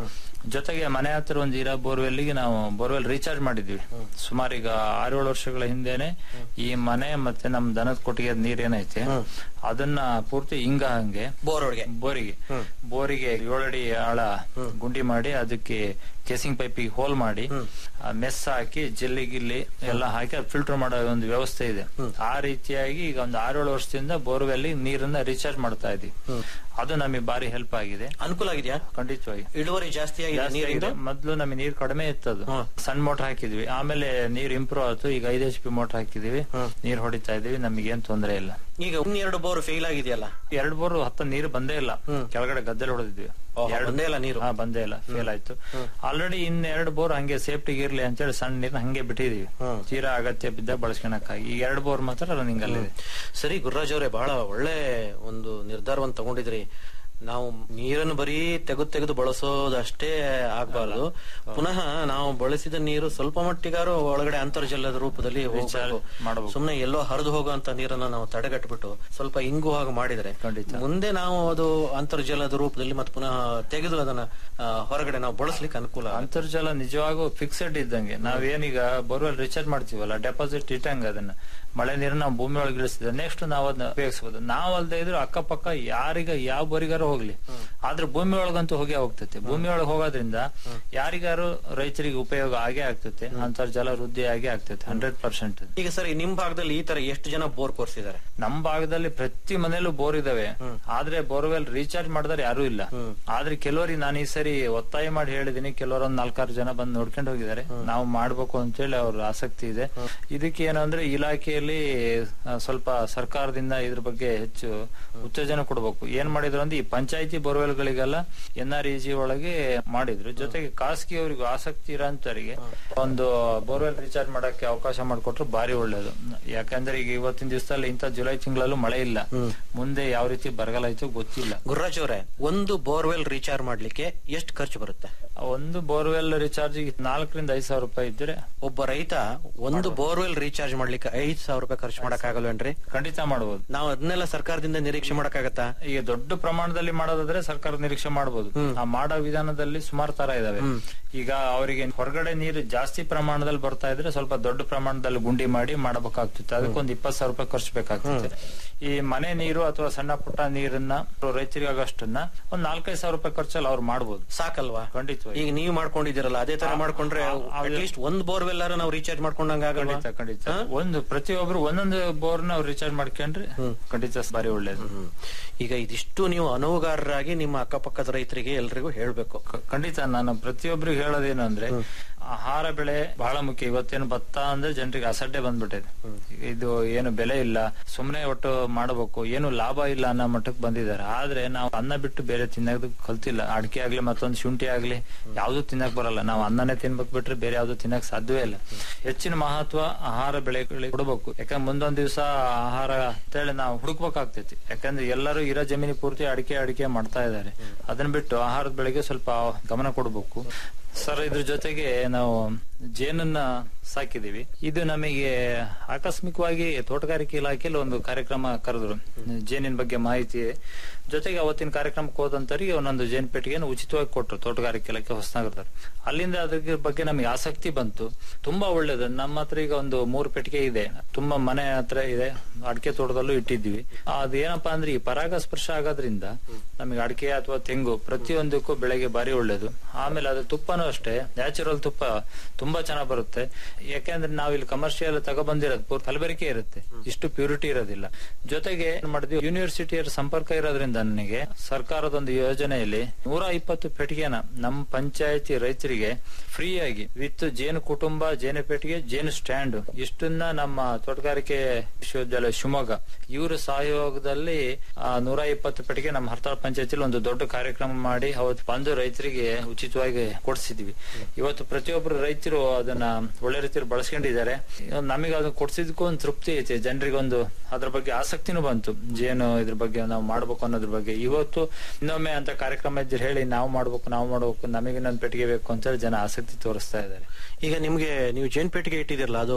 ಜೊತೆಗೆ ಮನೆ ಹತ್ರ ಒಂದು ಇರೋ ಬೋರ್ವೆಲ್ಗೆ ನಾವು ಬೋರ್ವೆಲ್ ರೀಚಾರ್ಜ್ ಮಾಡಿದ್ವಿ ಸುಮಾರು ಈಗ ಆರೇಳು ವರ್ಷಗಳ ಹಿಂದೆನೆ ಈ ಮನೆ ಮತ್ತೆ ನಮ್ ದನದ ಕೊಟ್ಟಿಗೆ ನೀರ್ ಏನೈತೆ ಅದನ್ನ ಪೂರ್ತಿ ಹಿಂಗ ಹಂಗೆ ಬೋರ್ ಒಳಗೆ ಬೋರಿಗೆ ಬೋರಿಗೆ ಏಳಡಿ ಆಳ ಗುಂಡಿ ಮಾಡಿ ಅದಕ್ಕೆ ಕೇಸಿಂಗ್ ಪೈಪಿಗೆ ಹೋಲ್ ಮಾಡಿ ಆ ಮೆಸ್ ಹಾಕಿ ಜಲ್ಲಿ ಗಿಲ್ಲಿ ಎಲ್ಲ ಹಾಕಿ ಫಿಲ್ಟರ್ ಮಾಡೋ ಒಂದು ವ್ಯವಸ್ಥೆ ಇದೆ ಆ ರೀತಿಯಾಗಿ ಈಗ ಒಂದು ಆರೇಳು ವರ್ಷದಿಂದ ಬೋರ್ವೆಲ್ ನೀರನ್ನ ರೀಚಾರ್ಜ್ ಮಾಡ್ತಾ ಇದೀವಿ ಅದು ನಮಗೆ ಬಾರಿ ಹೆಲ್ಪ್ ಆಗಿದೆ ಅನುಕೂಲ ಆಗಿದ್ಯಾ ಖಂಡಿತವಾಗಿ ಇಳುವರಿ ಜಾಸ್ತಿ ಆಗಿದೆ ಜಾಸ್ತಿ ನೀರಿಂದ ಆಗಿದೆ. ಮೊದ್ಲು ನಮಗೆ ನೀರ್ ಕಡಿಮೆ ಇತ್ತದು ಸಣ್ಣ ಮೋಟರ್ ಹಾಕಿದ್ವಿ ಆಮೇಲೆ ನೀರ್ ಇಂಪ್ರೂವ್ ಆಯ್ತು ಈಗ ಐದು ಎಚ್ ಪಿ ಮೋಟರ್ ಹಾಕಿದೀವಿ ನೀರ್ ಹೊಡಿತಾ ಇದೀವಿ ನಮಗೆ ಏನ್ ತೊಂದರೆ ಇಲ್ಲ ಈಗ ಇನ್ನೆರಡು ಬೋರ್ ಫೇಲ್ ಆಗಿದೆಯಲ್ಲ ಎರಡ್ ಬೋರ್ ಹತ್ತ ನೀರು ಬಂದೇ ಇಲ್ಲ ಕೆಳಗಡೆ ಗದ್ದೆಲ್ ಹೊಡೆದಿದ್ವಿ ಓಹೋ, ಎರಡು- ಬಂದೇ ಇಲ್ಲ ನೀರು? ಹಾ ಬಂದೇ ಇಲ್ಲ ಫೇಲ್ ಆಯ್ತು ಆಲ್ರೆಡಿ ಇನ್ ಎರಡು ಬೋರ್ ಹಂಗೆ ಸೇಫ್ಟಿಗೆ ಇರ್ಲಿ ಅಂತೇಳಿ ಸಣ್ಣ ನೀರ್ನ ಹಂಗೆ ಬಿಟ್ಟಿದೀವಿ ತೀರಾ ಅಗತ್ಯ ಬಿದ್ದ ಬಳಸ್ಕೊಳಕ್ಕಾಗಿ ಈ ಎರಡು ಬೋರ್ ಮಾತ್ರ ರನ್ನಿಂಗ್ ಅಲ್ಲಿದೆ ಸರಿ ಗುರುರಾಜ್ ಅವರೇ ಬಹಳ ಒಳ್ಳೆ ಒಂದು ನಿರ್ಧಾರವನ್ನು ತಗೊಂಡಿದ್ರಿ ನಾವು ನೀರನ್ನು ಬರೀ ತೆಗೆದು ತೆಗೆದು ಬಳಸೋದಷ್ಟೇ ಆಗ್ಬಾರ್ದು ಪುನಃ ನಾವು ಬಳಸಿದ ನೀರು ಸ್ವಲ್ಪ ಮಟ್ಟಿಗಾರು ಒಳಗಡೆ ಅಂತರ್ಜಲದ ರೂಪದಲ್ಲಿ ಹೋಗ್ಬೇಕು ಮಾಡ್ಬೇಕು. ಸುಮ್ನೆ ಎಲ್ಲೋ ಹರಿದು ಹೋಗುವಂತ ನೀರನ್ನ ನಾವು ತಡೆಗಟ್ಬಿಟ್ಟು ಸ್ವಲ್ಪ ಇಂಗು ಹಾಗೆ ಮಾಡಿದ್ರೆ ಖಂಡಿತ. ಮುಂದೆ ನಾವು ಅದು ಅಂತರ್ಜಲದ ರೂಪದಲ್ಲಿ ಮತ್ತೆ ಪುನಃ ತೆಗೆದು ಅದನ್ನ ಆ, ಹೊರಗಡೆ ನಾವು ಬಳಸ್ಲಿಕ್ಕೆ ಅನುಕೂಲ ಆಗುತ್ತೆ. ಅಂತರ್ಜಲ ನಿಜವಾಗೂ ಫಿಕ್ಸೆಡ್ ಇದ್ದಂಗೆ ನಾವೇನೀಗ ಬೋರ್ವೆಲ್ ರಿಚಾರ್ಜ್ ಮಾಡ್ತೀವಲ್ಲ ಡೆಪಾಸಿಟ್ ಇಟ್ಟಂಗ ಅದನ್ನ ಮಳೆ ನೀರನ್ನ ನಾವು ಭೂಮಿ ಒಳಗೆ ಇಳಿಸಿದ್ರೆ ನೆಕ್ಸ್ಟ್ ನಾವು ಅದನ್ನ ಉಪಯೋಗಿಸಬಹುದು ನಾವ್ ಅಲ್ದೇ ಇದ್ರು ಅಕ್ಕಪಕ್ಕ ಯಾರಿಗ ಯಾವ ಬೋರಿಗಾರು ಹೋಗ್ಲಿ ಆದ್ರೆ ಭೂಮಿ ಒಳಗಂತೂ ಹೋಗೇ ಹೋಗ್ತೈತೆ ಭೂಮಿ ಒಳಗೆ ಹೋಗೋದ್ರಿಂದ ಯಾರಿಗಾರು ರೈತರಿಗೆ ಉಪಯೋಗ ಆಗೇ ಆಗ್ತೈತೆ ಅಂತರ್ಜಲ ವೃದ್ಧಿ ಆಗೇ ಆಗ್ತೈತೆ ಹಂಡ್ರೆಡ್ ಪರ್ಸೆಂಟ್ ಈಗ ಸರಿ ನಿಮ್ ಭಾಗದಲ್ಲಿ ಈ ತರ ಎಷ್ಟು ಜನ ಬೋರ್ ಕೊರ್ಸಿದ್ದಾರೆ ನಮ್ ಭಾಗದಲ್ಲಿ ಪ್ರತಿ ಮನೆಯಲ್ಲೂ ಬೋರ್ ಇದಾವೆ ಆದ್ರೆ ಬೋರ್ವೆಲ್ ರೀಚಾರ್ಜ್ ಮಾಡಿದ್ರೆ ಯಾರು ಇಲ್ಲ ಆದ್ರೆ ಕೆಲವರಿಗೆ ನಾನು ಈ ಸರಿ ಒತ್ತಾಯ ಮಾಡಿ ಹೇಳಿದೀನಿ ಕೆಲವರು ಒಂದ್ ನಾಲ್ಕಾರು ಜನ ಬಂದು ನೋಡ್ಕೊಂಡು ಹೋಗಿದ್ದಾರೆ ನಾವು ಮಾಡ್ಬೇಕು ಅಂತೇಳಿ ಅವ್ರ ಆಸಕ್ತಿ ಇದೆ ಇದಕ್ಕೆ ಏನು ಅಂದ್ರೆ ಇಲಾಖೆಯಲ್ಲಿ ಆ, ಸ್ವಲ್ಪ ಸರ್ಕಾರದಿಂದ ಇದ್ರ ಬಗ್ಗೆ ಹೆಚ್ಚು ಉತ್ತೇಜನ ಕೊಡಬೇಕು ಏನ್ ಮಾಡಿದ್ರು ಅಂದ್ರೆ ಈ ಪಂಚಾಯತಿ ಬೋರ್ವೆಲ್ ಗಳಿಗೆಲ್ಲ ಎನ್ ಆರ್ ಇ ಜಿ ಒಳಗೆ ಮಾಡಿದ್ರು ಜೊತೆಗೆ ಖಾಸಗಿ ಅವರಿಗೂ ಆಸಕ್ತಿ ಇರೋಂತವರಿಗೆ ಒಂದು ಬೋರ್ವೆಲ್ ರೀಚಾರ್ಜ್ ಮಾಡಕ್ಕೆ ಅವಕಾಶ ಮಾಡಿಕೊಟ್ರು ಬಾರಿ ಒಳ್ಳೇದು ಯಾಕಂದ್ರೆ ಈಗ ಇವತ್ತಿನ ದಿವಸದಲ್ಲಿ ಇಂಥ ಜುಲೈ ತಿಂಗಳಲ್ಲೂ ಮಳೆ ಇಲ್ಲ ಮುಂದೆ ಯಾವ ರೀತಿ ಬರಗಾಲ ಆಯ್ತು ಗೊತ್ತಿಲ್ಲ ಗುರುರಾಜ್ ಅವರೇ ಒಂದು ಬೋರ್ವೆಲ್ ರೀಚಾರ್ಜ್ ಮಾಡ್ಲಿಕ್ಕೆ ಎಷ್ಟು ಖರ್ಚು ಬರುತ್ತೆ ಒಂದು ಬೋರ್ವೆಲ್ ರಿಚಾರ್ಜ್ ನಾಲ್ಕರಿಂದ ಐದು ಸಾವಿರ ರೂಪಾಯಿ ಇದ್ರೆ ಒಬ್ಬ ರೈತ ಒಂದು ಬೋರ್ವೆಲ್ ರೀಚಾರ್ಜ್ ಮಾಡ್ಲಿಕ್ಕೆ ಐದ್ ಸಾವಿರ ರೂಪಾಯಿ ಖರ್ಚು ಮಾಡಕ್ ಆಗಲ್ವೇನ್ರಿ ಖಂಡಿತ ಮಾಡಬಹುದು ನಾವು ಅದನ್ನೆಲ್ಲ ಸರ್ಕಾರದಿಂದ ನಿರೀಕ್ಷೆ ಮಾಡಕ್ಕಾಗತ್ತಾ ಈಗ ದೊಡ್ಡ ಪ್ರಮಾಣದಲ್ಲಿ ಮಾಡೋದಾದ್ರೆ ಸರ್ಕಾರ ನಿರೀಕ್ಷೆ ಮಾಡಬಹುದು ಆ ಮಾಡೋ ವಿಧಾನದಲ್ಲಿ ಸುಮಾರು ತರ ಇದಾವೆ ಈಗ ಅವರಿಗೆ ಹೊರಗಡೆ ನೀರು ಜಾಸ್ತಿ ಪ್ರಮಾಣದಲ್ಲಿ ಬರ್ತಾ ಇದ್ರೆ ಸ್ವಲ್ಪ ದೊಡ್ಡ ಪ್ರಮಾಣದಲ್ಲಿ ಗುಂಡಿ ಮಾಡಿ ಮಾಡಬೇಕಾಗ್ತಿತ್ತು ಅದಕ್ಕೊಂದು ಇಪ್ಪತ್ತು ಸಾವಿರ ರೂಪಾಯಿ ಖರ್ಚು ಬೇಕಾಗ್ತದೆ ಈ ಮನೆ ನೀರು ಅಥವಾ ಸಣ್ಣ ಪುಟ್ಟ ನೀರನ್ನ ರೈತರಿಗಾಗಷ್ಟನ್ನ ಒಂದ್ ನಾಲ್ಕೈದು ಸಾವಿರ ರೂಪಾಯಿ ಖರ್ಚಲ್ಲಿ ಅವ್ರು ಮಾಡ್ಬೋದು ಸಾಕಲ್ವಾ ಖಂಡಿತವಾಗಿ ಈಗ ನೀವು ಮಾಡ್ಕೊಂಡಿದ್ದೀರಲ್ಲ ಅದೇ ತರ ಮಾಡ್ಕೊಂಡ್ರೆ ಆ- ಆ- ಅಟ್ಲೀಸ್ಟ್ ಒಂದ್ ಬೋರ್ವೆಲ್ ನಾವು ರೀಚಾರ್ಜ್ ಮಾಡ್ಕೊಂಡಂಗ ಆಗಲ್ವಾ ಖಂಡಿತ ಖಂಡಿತ ಒಂದು ಪ್ರತಿಯೊಬ್ರು ಒಂದೊಂದು ಬೋರ್ನ ಅವ್ರು ರೀಚಾರ್ಜ್ ಮಾಡ್ಕೊಂಡ್ರೆ ಖಂಡಿತ ಬಾರಿ ಒಳ್ಳೇದು ಹ್ಮ್. ಈಗ ಇದಿಷ್ಟು ನೀವು ಅನುವುಗಾರರಾಗಿ ನಿಮ್ಮ ಅಕ್ಕಪಕ್ಕದ ರೈತರಿಗೆ ಎಲ್ರಿಗೂ ಹೇಳ್ಬೇಕು ಕ- ಖಂಡಿತ ನಾನು ಪ್ರತಿಯೊಬ್ಬರಿಗೆ ಹೇಳೋದೇನು ಅಂದ್ರೆ ಆಹಾರ ಬೆಳೆ ಬಹಳ ಮುಖ್ಯ ಇವತ್ತೇನು ಭತ್ತ ಅಂದ್ರೆ ಜನರಿಗೆ ಅಸಡ್ಡೆ ಬಂದ್ಬಿಟ್ಟಿದೆ ಇದು ಏನು ಬೆಲೆ ಇಲ್ಲ ಸುಮ್ಮನೆ ಒಟ್ಟು ಮಾಡಬೇಕು ಏನು ಲಾಭ ಇಲ್ಲ ಅನ್ನೋ ಮಟ್ಟಕ್ಕೆ ಬಂದಿದ್ದಾರೆ ಆದ್ರೆ ನಾವು ಅನ್ನ ಬಿಟ್ಟು ಬೇರೆ ತಿನ್ನೋದು ಕಲ್ತಿಲ್ಲ ಅಡಿಕೆ ಆಗ್ಲಿ ಮತ್ತೊಂದು ಶುಂಠಿ ಆಗ್ಲಿ ಯಾವ್ದು ತಿನ್ನಕ್ ಬರಲ್ಲ ನಾವು ಅನ್ನನೇ ತಿನ್ಬೇಕು ಬಿಟ್ರೆ ಬೇರೆ ಯಾವ್ದು ತಿನ್ನಕ್ ಸಾಧ್ಯವೇ ಇಲ್ಲ ಹೆಚ್ಚಿನ ಮಹತ್ವ ಆಹಾರ ಬೆಳೆಗಳಿಗೆ ಕೊಡಬೇಕು ಯಾಕಂದ್ರೆ ಮುಂದೊಂದ್ ದಿವಸ ಆಹಾರ ಅಂತೇಳಿ ನಾವು ಹುಡುಕ್ಬೇಕಾಗ್ತೈತಿ ಯಾಕಂದ್ರೆ ಎಲ್ಲರೂ ಇರೋ ಜಮೀನಿ ಪೂರ್ತಿ ಅಡಿಕೆ ಅಡಿಕೆ ಮಾಡ್ತಾ ಇದ್ದಾರೆ ಅದನ್ನ ಬಿಟ್ಟು ಆಹಾರದ ಬೆಳೆಗೆ ಸ್ವಲ್ಪ ಗಮನ ಕೊಡಬೇಕು ಸರ್ ಇದ್ರ ಜೊತೆಗೆ ನಾವು ಜೇನನ್ನ ಸಾಕಿದೀವಿ ಇದು ನಮಗೆ ಆಕಸ್ಮಿಕವಾಗಿ ತೋಟಗಾರಿಕೆ ಇಲಾಖೆಯಲ್ಲಿ ಒಂದು ಕಾರ್ಯಕ್ರಮ ಕರೆದ್ರು ಜೇನಿನ ಬಗ್ಗೆ ಮಾಹಿತಿ ಜೊತೆಗೆ ಅವತ್ತಿನ ಕಾರ್ಯಕ್ರಮಕ್ಕೆ ಹೋದಂತರಿಗೆ ಒಂದೊಂದು ಜೇನ್ ಪೆಟ್ಟಿಗೆಯನ್ನು ಉಚಿತವಾಗಿ ಕೊಟ್ಟರು ತೋಟಗಾರಿಕೆ ಇಲಾಖೆ ಹೊಸನಗರದವ್ರು ಅಲ್ಲಿಂದ ಅದ್ರ ಬಗ್ಗೆ ನಮಗೆ ಆಸಕ್ತಿ ಬಂತು ತುಂಬಾ ಒಳ್ಳೇದು ನಮ್ಮ ಹತ್ರ ಈಗ ಒಂದು ಮೂರು ಪೆಟ್ಟಿಗೆ ಇದೆ ತುಂಬಾ ಮನೆ ಹತ್ರ ಇದೆ ಅಡಿಕೆ ತೋಟದಲ್ಲೂ ಇಟ್ಟಿದ್ವಿ ಅದೇನಪ್ಪಾ ಅಂದ್ರೆ ಈ ಪರಾಗಸ್ಪರ್ಶ ಆಗೋದ್ರಿಂದ ನಮಗೆ ಅಡಿಕೆ ಅಥವಾ ತೆಂಗು ಪ್ರತಿಯೊಂದಕ್ಕೂ ಬೆಳೆಗೆ ಬಾರಿ ಒಳ್ಳೇದು ಆಮೇಲೆ ಅದು ತುಪ್ಪನೂ ಅಷ್ಟೇ ನ್ಯಾಚುರಲ್ ತುಪ್ಪ ತುಂಬಾ ಚೆನ್ನಾಗಿ ಬರುತ್ತೆ ಯಾಕೆಂದ್ರೆ ನಾವು ಇಲ್ಲಿ ಕಮರ್ಷಿಯಲ್ ತಗೊಬಂದಿರೋದು ಪೂರ್ತಿ ಕಲಬೆರಕೆ ಇರುತ್ತೆ ಇಷ್ಟು ಪ್ಯೂರಿಟಿ ಇರೋದಿಲ್ಲ ಜೊತೆಗೆ ಏನ್ ಮಾಡಿದ್ವಿ ಯೂನಿವರ್ಸಿಟಿಯರ ಸಂಪರ್ಕ ಇರೋದ್ರಿಂದ ನನಗೆ ಸರ್ಕಾರದ ಒಂದು ಯೋಜನೆಯಲ್ಲಿ ನೂರ ಇಪ್ಪತ್ತು ಪೆಟ್ಟಿಗೆನ ನಮ್ಮ ಪಂಚಾಯತಿ ರೈತರಿಗೆ ಫ್ರೀ ಆಗಿ ವಿತ್ ಜೇನು ಕುಟುಂಬ ಜೇನು ಪೆಟ್ಟಿಗೆ ಜೇನು ಸ್ಟ್ಯಾಂಡ್ ಇಷ್ಟನ್ನ ನಮ್ಮ ತೋಟಗಾರಿಕೆ ವಿಶ್ವವಿದ್ಯಾಲಯ ಶಿವಮೊಗ್ಗ ಇವರ ಸಹಯೋಗದಲ್ಲಿ ಆ, ನೂರ ಇಪ್ಪತ್ತು ಪೆಟ್ಟಿಗೆ ನಮ್ಮ ಹರ್ತಾಳ ಪಂಚಾಯತಿಲಿ ಒಂದು ದೊಡ್ಡ ಕಾರ್ಯಕ್ರಮ ಮಾಡಿ ಅವತ್ತು ಬಂದು ರೈತರಿಗೆ ಉಚಿತವಾಗಿ ಕೊಡಿಸಿದ್ವಿ ಇವತ್ತು ಪ್ರತಿಯೊಬ್ಬರು ರೈತರು ಅದನ್ನ ಒಳ್ಳೆ ರೀತಿಯಲ್ಲಿ ಬಳಸ್ಕೊಂಡಿದ್ದಾರೆ ಇವತ್ತು ನಮಗೆ ಅದನ್ನ ಕೊಡ್ಸಿದಕ್ಕೂ ಒಂದು ತೃಪ್ತಿ ಐತೆ ಜನರಿಗೆ ಒಂದು ಅದ್ರ ಬಗ್ಗೆ ಆಸಕ್ತಿನೂ ಬಂತು ಜೇನು ಇದ್ರ ಬಗ್ಗೆ ನಾವು ಮಾಡ್ಬೇಕು ಅನ್ನೋದ್ರ ಬಗ್ಗೆ ಇವತ್ತು ಇನ್ನೊಮ್ಮೆ ಅಂತ ಕಾರ್ಯಕ್ರಮ ಇದ್ರೆ ಹೇಳಿ ನಾವು ಮಾಡ್ಬೇಕು ನಾವು ಮಾಡ್ಬೇಕು ನಮಗೆ ನನ್ನ ಪೆಟ್ಟಿಗೆ ಬೇಕು ಅಂತ ಹೇಳಿ ಜನ ಆಸಕ್ತಿ ತೋರಿಸ್ತಾ ಇದ್ದಾರೆ ಈಗ ನಿಮ್ಗೆ ನೀವು ಜೇನ್ ಪೆಟ್ಟಿಗೆ ಇಟ್ಟಿದಿರಲ್ಲ ಅದು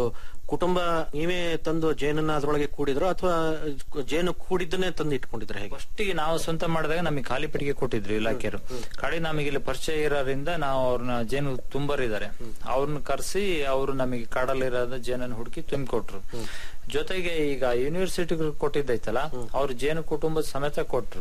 ಕುಟುಂಬ ನೀವೇ ತಂದು ಜೇನನ್ನ ಅದ್ರೊಳಗೆ ಕೂಡಿದ್ರು ಅಥವಾ ಜೇನು ಕೂಡಿದ್ದನ್ನೇ ತಂದು ಇಟ್ಕೊಂಡಿದ್ರೆ ಹೇಗೆ ಫಸ್ಟಿಗೆ ನಾವು ಸ್ವಂತ ಮಾಡಿದಾಗ ನಮಗೆ ಖಾಲಿ ಪೆಟ್ಟಿಗೆ ಕೊಟ್ಟಿದ್ರು ಇಲಾಖೆಯರು ಕಡೆ ನಮಗೆ ಇಲ್ಲಿ ಪರಿಚಯ ಇರೋದ್ರಿಂದ ನಾವು ಅವ್ರನ್ನ ಜೇನು ತುಂಬರಿದ್ದಾರೆ ಅವ್ರನ್ನ ಕರೆಸಿ ಅವರು ನಮಗೆ ಕಾಡಲ್ಲಿರೋದ ಜೇನನ್ನು ಹುಡುಕಿ ತುಂಬಿಕೊಟ್ರು ಜೊತೆಗೆ ಈಗ ಯೂನಿವರ್ಸಿಟಿ ಕೊಟ್ಟಿದ್ದೈತಲ್ಲ ಅವ್ರ ಜೇನು ಕುಟುಂಬದ ಸಮೇತ ಕೊಟ್ರು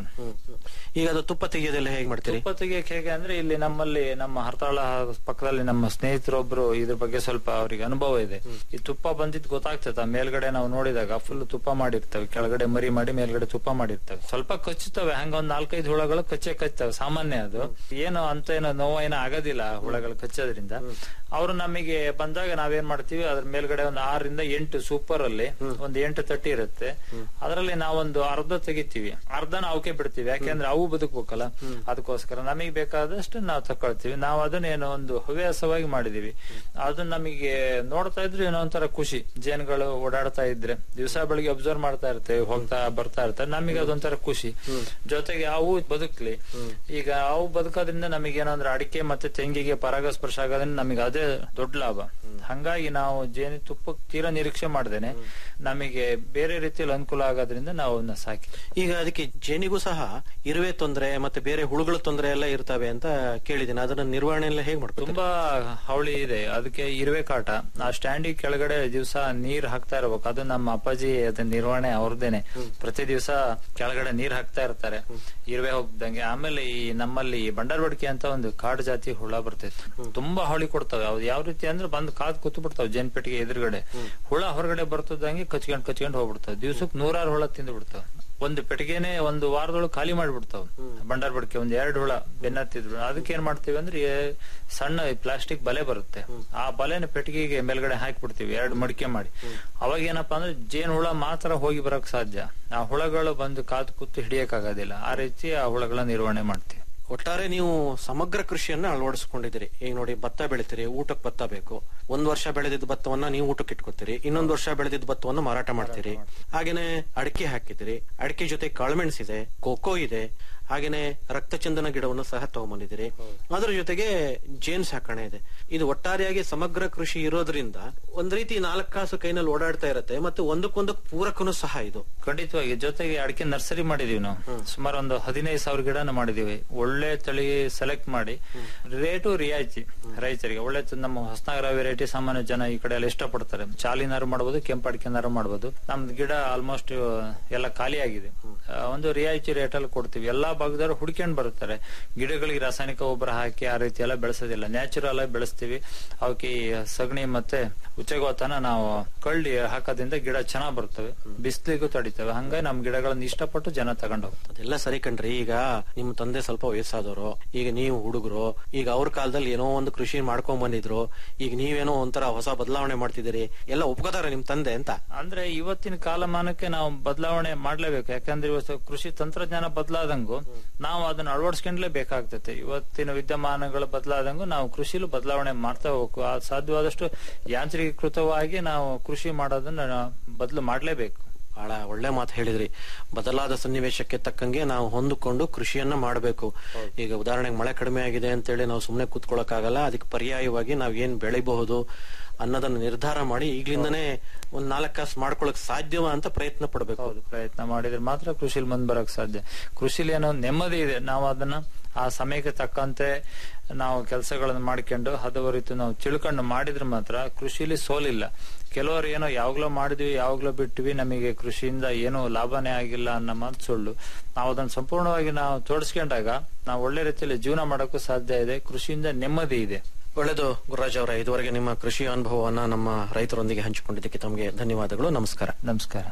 ಈಗ ಅದು ತುಪ್ಪ ತೆಗೆಯೋದೆಲ್ಲ ಹೇಗೆ ಮಾಡ್ತೀರಿ ತುಪ್ಪ ತೆಗಿಯಕ್ಕೆ ಹೇಗೆ ಅಂದ್ರೆ ಇಲ್ಲಿ ನಮ್ಮಲ್ಲಿ ನಮ್ಮ ಹರತಾಳ ಪಕ್ಕದಲ್ಲಿ ನಮ್ಮ ಸ್ನೇಹಿತರೊಬ್ರು ಇದ್ರ ಬಗ್ಗೆ ಸ್ವಲ್ಪ ಅವ್ರಿಗೆ ಅನುಭವ ಇದೆ ಈ ತುಪ್ಪ ಬಂದಿದ್ ಗೊತ್ತಾಗ್ತದ ಮೇಲ್ಗಡೆ ನಾವು ನೋಡಿದಾಗ ಫುಲ್ ತುಪ್ಪ ಮಾಡಿರ್ತವೆ ಕೆಳಗಡೆ ಮರಿ ಮಾಡಿ ಮೇಲ್ಗಡೆ ತುಪ್ಪ ಮಾಡಿರ್ತವೆ ಸ್ವಲ್ಪ ಕಚ್ಚುತ್ತವೆ ಹಂಗ ಒಂದ್ ನಾಲ್ಕೈದು ಹುಳಗಳು ಕಚ್ಚೆ ಕಚ್ಚುತ್ತವೆ ಸಾಮಾನ್ಯ ಅದು ಏನು ಅಂತ ಏನೋ ನೋವು ಏನೋ ಆಗೋದಿಲ್ಲ ಹುಳಗಳು ಕಚ್ಚೋದ್ರಿಂದ ಅವರು ನಮಗೆ ಬಂದಾಗ ನಾವೇನ್ ಮಾಡ್ತೀವಿ ಅದ್ರ ಮೇಲ್ಗಡೆ ಒಂದು ಆರರಿಂದ ಎಂಟು ಸೂಪರ್ ಅಲ್ಲಿ ಒಂದು ಎಂಟು ತಟ್ಟಿ ಇರುತ್ತೆ ಅದರಲ್ಲಿ ನಾವೊಂದು ಅರ್ಧ ತೆಗಿತೀವಿ ಅರ್ಧನ ಅವಕ್ಕೆ ಬಿಡ್ತೀವಿ ಯಾಕೆಂದ್ರೆ ಅವು ಬದುಕ್ಬೇಕಲ್ಲ ಅದಕ್ಕೋಸ್ಕರ ನಮಗೆ ಬೇಕಾದಷ್ಟು ನಾವು ತಕೊಳ್ತೀವಿ ನಾವು ಅದನ್ನ ಏನೋ ಒಂದು ಹವ್ಯಾಸವಾಗಿ ಮಾಡಿದೀವಿ ಅದನ್ನ ನಮಗೆ ನೋಡ್ತಾ ಇದ್ರೆ ಏನೋ ಒಂಥರ ಖುಷಿ ಜೇನುಗಳು ಓಡಾಡ್ತಾ ಇದ್ರೆ ದಿವಸ ಬೆಳಿಗ್ಗೆ ಅಬ್ಸರ್ವ್ ಮಾಡ್ತಾ ಇರ್ತೇವೆ ಹೋಗ್ತಾ ಬರ್ತಾ ಇರ್ತಾರೆ ನಮಗೆ ಅದೊಂಥರ ಖುಷಿ ಜೊತೆಗೆ ಅವು ಬದುಕ್ಲಿ ಈಗ ಅವು ಬದುಕೋದ್ರಿಂದ ನಮಗೆ ಏನೋ ಅಂದ್ರೆ ಅಡಿಕೆ ಮತ್ತೆ ತೆಂಗಿಗೆ ಪರಾಗಸ್ಪರ್ಶ ಆಗೋದ್ರಿಂದ ನಮಗೆ ಅದೇ ದೊಡ್ಡ ಲಾಭ ಹಂಗಾಗಿ ನಾವು ಜೇನು ತುಪ್ಪ ತೀರಾ ನಿರೀಕ್ಷೆ ಮಾಡ್ದೇನೆ ನಮಗೆ ಬೇರೆ ರೀತಿಯಲ್ಲಿ ಅನುಕೂಲ ಆಗೋದ್ರಿಂದ ನಾವು ಅವನ್ನ ಸಾಕಿ ಈಗ ಅದಕ್ಕೆ ಜೇನಿಗೂ ಸಹ ಇರುವೆ ತೊಂದರೆ ಮತ್ತೆ ಬೇರೆ ಹುಳುಗಳ ತೊಂದರೆ ಎಲ್ಲ ಇರ್ತವೆ ಅಂತ ಕೇಳಿದ್ದೀನಿ ಅದನ್ನ ನಿರ್ವಹಣೆ ಎಲ್ಲ ಹೇಗೆ ಮಾಡ್ತಾರೆ ತುಂಬಾ ಹವಳಿ ಇದೆ ಅದಕ್ಕೆ ಇರುವೆ ಕಾಟ ಆ ಸ್ಟ್ಯಾಂಡಿಗೆ ಕೆಳಗಡೆ ದಿವಸ ನೀರ್ ಹಾಕ್ತಾ ಇರ್ಬೇಕು ಅದು ನಮ್ಮ ಅಪ್ಪಾಜಿ ಅದ ನಿರ್ವಹಣೆ ಅವ್ರದ್ದೇನೆ ಪ್ರತಿ ದಿವಸ ಕೆಳಗಡೆ ನೀರ್ ಹಾಕ್ತಾ ಇರ್ತಾರೆ ಇರುವೆ ಹೋಗ್ದಂಗೆ ಆಮೇಲೆ ಈ ನಮ್ಮಲ್ಲಿ ಬಂಡಾರ್ಬಡ್ಕೆ ಅಂತ ಒಂದು ಕಾಡು ಜಾತಿ ಹುಳ ಬರ್ತೈತೆ ತುಂಬಾ ಹವಳಿ ಕೊಡ್ತವೆ ಅವ್ ಯಾವ ರೀತಿ ಅಂದ್ರೆ ಬಂದ್ ಕಾದ್ ಕೂತು ಬಿಡ್ತಾವ್ ಜೇನ್ ಪೆಟ್ಟಿಗೆ ಎದುರುಗಡೆ ಹುಳ ಹೊರಗಡೆ ಬರ್ತದಂಗೆ ಕಚ್ಕೊಂಡ್ ಕಚ್ಕೊಂಡ್ ಹೋಗ್ಬಿಡ್ತಾವ ದಿವ್ಸಕ್ ನೂರಾರು ಹುಳ ತಿಂದು ಬಿಡ್ತಾವ ಒಂದು ಪೆಟ್ಟಿಗೆನೆ ಒಂದು ವಾರದೊಳಗೆ ಖಾಲಿ ಮಾಡ್ಬಿಡ್ತಾವ ಬಂಡಾರ್ ಬಡ್ಕೆ ಒಂದ್ ಎರಡು ಹುಳ ಬೆನ್ನತ್ತಿದ್ರು ಅದಕ್ಕೆ ಏನ್ ಮಾಡ್ತೀವಿ ಅಂದ್ರೆ ಏ, ಸಣ್ಣ ಪ್ಲಾಸ್ಟಿಕ್ ಬಲೆ ಬರುತ್ತೆ ಆ ಬಲೆನ ಪೆಟ್ಟಿಗೆಗೆ ಮೇಲ್ಗಡೆ ಹಾಕ್ಬಿಡ್ತೀವಿ ಎರಡು ಮಡಿಕೆ ಮಾಡಿ ಅವಾಗ ಏನಪ್ಪಾ ಅಂದ್ರೆ ಜೇನು ಹುಳ ಮಾತ್ರ ಹೋಗಿ ಬರಕ್ ಸಾಧ್ಯ ಆ ಹುಳಗಳು ಬಂದು ಕಾದು ಕೂತು ಹಿಡಿಯಕ್ ಆಗೋದಿಲ್ಲ ಆ ರೀತಿ ಆ ಹುಳಗಳ ನಿರ್ವಹಣೆ ಮಾಡ್ತೀವಿ ಒಟ್ಟಾರೆ ನೀವು ಸಮಗ್ರ ಕೃಷಿಯನ್ನ ಅಳವಡಿಸ್ಕೊಂಡಿದ್ದೀರಿ ಈಗ ನೋಡಿ ಭತ್ತ ಬೆಳಿತೀರಿ ಊಟಕ್ಕೆ ಭತ್ತ ಬೇಕು ಒಂದ್ ವರ್ಷ ಬೆಳೆದಿದ್ದ ಭತ್ತವನ್ನ ನೀವು ಊಟಕ್ಕೆ ಇಟ್ಕೋತೀರಿ ಇನ್ನೊಂದ್ ವರ್ಷ ಬೆಳೆದಿದ್ದ ಭತ್ತವನ್ನ ಮಾರಾಟ ಮಾಡ್ತೀರಿ ಹಾಗೇನೆ ಅಡಿಕೆ ಹಾಕಿದಿರಿ ಅಡಿಕೆ ಜೊತೆ ಕಾಳುಮೆಣಸಿದೆ ಕೋಕೋ ಇದೆ ಹಾಗೇನೆ ರಕ್ತಚಂದನ ಗಿಡವನ್ನು ಸಹ ತಗೊಂಬಂದಿದ್ದೀರಿ ಅದರ ಜೊತೆಗೆ ಜೇನ್ ಸಾಕಣೆ ಇದೆ ಇದು ಒಟ್ಟಾರೆಯಾಗಿ ಸಮಗ್ರ ಕೃಷಿ ಇರೋದ್ರಿಂದ ಒಂದ್ ರೀತಿ ನಾಲ್ಕು ಕಾಸು ಕೈನಲ್ಲಿ ಓಡಾಡ್ತಾ ಇರತ್ತೆ ಮತ್ತೆ ಒಂದಕ್ಕೊಂದಕ್ಕೆ ಪೂರಕನು ಸಹ ಇದು ಖಂಡಿತವಾಗಿ ಜೊತೆಗೆ ಅಡಿಕೆ ನರ್ಸರಿ ಮಾಡಿದೀವಿ ನಾವು ಸುಮಾರು ಒಂದು ಹದಿನೈದು ಸಾವಿರ ಗಿಡನ ಮಾಡಿದೀವಿ ಒಳ್ಳೆ ತಳಿ ಸೆಲೆಕ್ಟ್ ಮಾಡಿ ರೇಟು ರಿಯಾಯಿತಿ ರೈತರಿಗೆ ಒಳ್ಳೆ ತ- ನಮ್ಮ ಹೊಸನಗರ ವೆರೈಟಿ ಸಾಮಾನ್ಯ ಜನ ಈ ಕಡೆ ಎಲ್ಲ ಇಷ್ಟಪಡ್ತಾರೆ ಚಾಲಿನಾರು ಮಾಡಬಹುದು ಕೆಂಪು ಅಡಿಕೆನಾರು ಮಾಡಬಹುದು ನಮ್ದು ಗಿಡ ಆಲ್ಮೋಸ್ಟ್ ಎಲ್ಲ ಖಾಲಿ ಆಗಿದೆ ಆ, ಒಂದು ರಿಯಾಯಿತಿ ರೇಟ್ ಅಲ್ಲಿ ಕೊಡ್ತೀವಿ ಎಲ್ಲಾ ಭಾಗದವರು ಹುಡ್ಕೊಂಡ್ ಬರುತ್ತಾರೆ ಗಿಡಗಳಿಗೆ ರಾಸಾಯನಿಕ ಗೊಬ್ಬರ ಹಾಕಿ ಆ ರೀತಿ ಎಲ್ಲ ಬೆಳೆಸೋದಿಲ್ಲ ನ್ಯಾಚುರಲ್ ಆಗಿ ಬೆಳೆಸ್ತೀವಿ ಅವಕ್ಕೆ ಈ ಸಗಣಿ ಮತ್ತೆ ಉಚ್ಚಗೋತನ ನಾವು ಕಳ್ಳಿ ಹಾಕೋದ್ರಿಂದ ಗಿಡ ಚೆನ್ನಾಗ್ ಬರ್ತವೆ ಬಿಸಿಲಿಗೂ ತಡಿತವೆ ಹಂಗಾಗಿ ನಮ್ ಗಿಡಗಳನ್ನ ಇಷ್ಟಪಟ್ಟು ಜನ ತಗೊಂಡು ಹೋಗ್ತಾರೆ ಅದೆಲ್ಲ ಸರಿ ಕಣ್ರಿ ಈಗ ನಿಮ್ ತಂದೆ ಸ್ವಲ್ಪ ವಯಸ್ಸಾದವರು ಈಗ ನೀವು ಹುಡುಗರು ಈಗ ಅವ್ರ ಕಾಲದಲ್ಲಿ ಏನೋ ಒಂದು ಕೃಷಿ ಮಾಡ್ಕೊಂಡ್ ಬಂದಿದ್ರು ಈಗ ನೀವೇನೋ ಒಂಥರ ಹೊಸ ಬದಲಾವಣೆ ಮಾಡ್ತಿದ್ದೀರಿ ಎಲ್ಲ ಒಪ್ಕೋತಾರ ನಿಮ್ ತಂದೆ ಅಂತ ಅಂದ್ರೆ ಇವತ್ತಿನ ಕಾಲಮಾನಕ್ಕೆ ನಾವು ಬದಲಾವಣೆ ಮಾಡ್ಲೇಬೇಕು ಯಾಕಂದ್ರೆ ಇವತ್ತು ಕೃಷಿ ತಂತ್ರಜ್ಞಾನ ಬದಲಾದಂಗು ನಾವು ಅದನ್ನ ಅಳವಡಿಸ್ಕೊಂಡ್ಲೇ ಬೇಕಾಗ್ತೈತೆ ಇವತ್ತಿನ ವಿದ್ಯಮಾನಗಳು ಬದಲಾದಂಗು ನಾವು ಕೃಷಿಲೂ ಬದಲಾವಣೆ ಮಾಡ್ತಾ ಹೋಗ್ಬೇಕು ಆ ಸಾಧ್ಯವಾದಷ್ಟು ಯಾಂತ್ರೀಕೃತವಾಗಿ ನಾವು ಕೃಷಿ ಮಾಡೋದನ್ನ ಬದಲು ಮಾಡ್ಲೇಬೇಕು ಬಹಳ ಒಳ್ಳೆ ಮಾತು ಹೇಳಿದ್ರಿ ಬದಲಾದ ಸನ್ನಿವೇಶಕ್ಕೆ ತಕ್ಕಂಗೆ ನಾವು ಹೊಂದಿಕೊಂಡು ಕೃಷಿಯನ್ನ ಮಾಡಬೇಕು ಈಗ ಉದಾಹರಣೆಗೆ ಮಳೆ ಕಡಿಮೆ ಆಗಿದೆ ಅಂತೇಳಿ ನಾವು ಸುಮ್ಮನೆ ಕೂತ್ಕೊಳ್ಳೋಕ್ಕಾಗಲ್ಲ ಅದಕ್ಕೆ ಪರ್ಯಾಯವಾಗಿ ನಾವ್ ಏನ್ ಬೆಳಿಬಹುದು ಅನ್ನೋದನ್ನ ನಿರ್ಧಾರ ಮಾಡಿ ಈಗ್ಲಿಂದನೇ ಒಂದ್ ನಾಲ್ಕು ಕಾಸು ಮಾಡ್ಕೊಳಕ್ ಸಾಧ್ಯವ ಅಂತ ಪ್ರಯತ್ನ ಪಡ್ಬೇಕು ಹೌದು ಪ್ರಯತ್ನ ಮಾಡಿದ್ರೆ ಮಾತ್ರ ಕೃಷಿಲಿ ಮುಂದ್ ಬರಕ್ ಸಾಧ್ಯ ಕೃಷಿಲಿ ಏನೋ ನೆಮ್ಮದಿ ಇದೆ ನಾವು ಅದನ್ನ ಆ ಸಮಯಕ್ಕೆ ತಕ್ಕಂತೆ ನಾವು ಕೆಲಸಗಳನ್ನು ಮಾಡ್ಕೊಂಡು ಹದವರಿತು ನಾವು ತಿಳ್ಕೊಂಡು ಮಾಡಿದ್ರೆ ಮಾತ್ರ ಕೃಷಿಲಿ ಸೋಲಿಲ್ಲ ಕೆಲವರು ಏನೋ ಯಾವಾಗ್ಲೋ ಮಾಡಿದ್ವಿ ಯಾವಾಗ್ಲೋ ಬಿಟ್ವಿ ನಮಗೆ ಕೃಷಿಯಿಂದ ಏನೋ ಲಾಭನೇ ಆಗಿಲ್ಲ ಅನ್ನೋ ಮಾತು ಸುಳ್ಳು ನಾವು ಅದನ್ನ ಸಂಪೂರ್ಣವಾಗಿ ನಾವು ತೋಡಿಸ್ಕೊಂಡಾಗ ನಾವು ಒಳ್ಳೆ ರೀತಿಯಲ್ಲಿ ಜೀವನ ಮಾಡೋಕ್ಕೂ ಸಾಧ್ಯ ಇದೆ ಕೃಷಿಯಿಂದ ನೆಮ್ಮದಿ ಇದೆ ಒಳ್ಳೆದು ಗುರುರಾಜ್ ಅವರೇ ಇದುವರೆಗೆ ನಿಮ್ಮ ಕೃಷಿ ಅನುಭವವನ್ನ ನಮ್ಮ ರೈತರೊಂದಿಗೆ ಹಂಚಿಕೊಂಡಿದ್ದಕ್ಕೆ ತಮಗೆ ಧನ್ಯವಾದಗಳು ನಮಸ್ಕಾರ ನಮಸ್ಕಾರ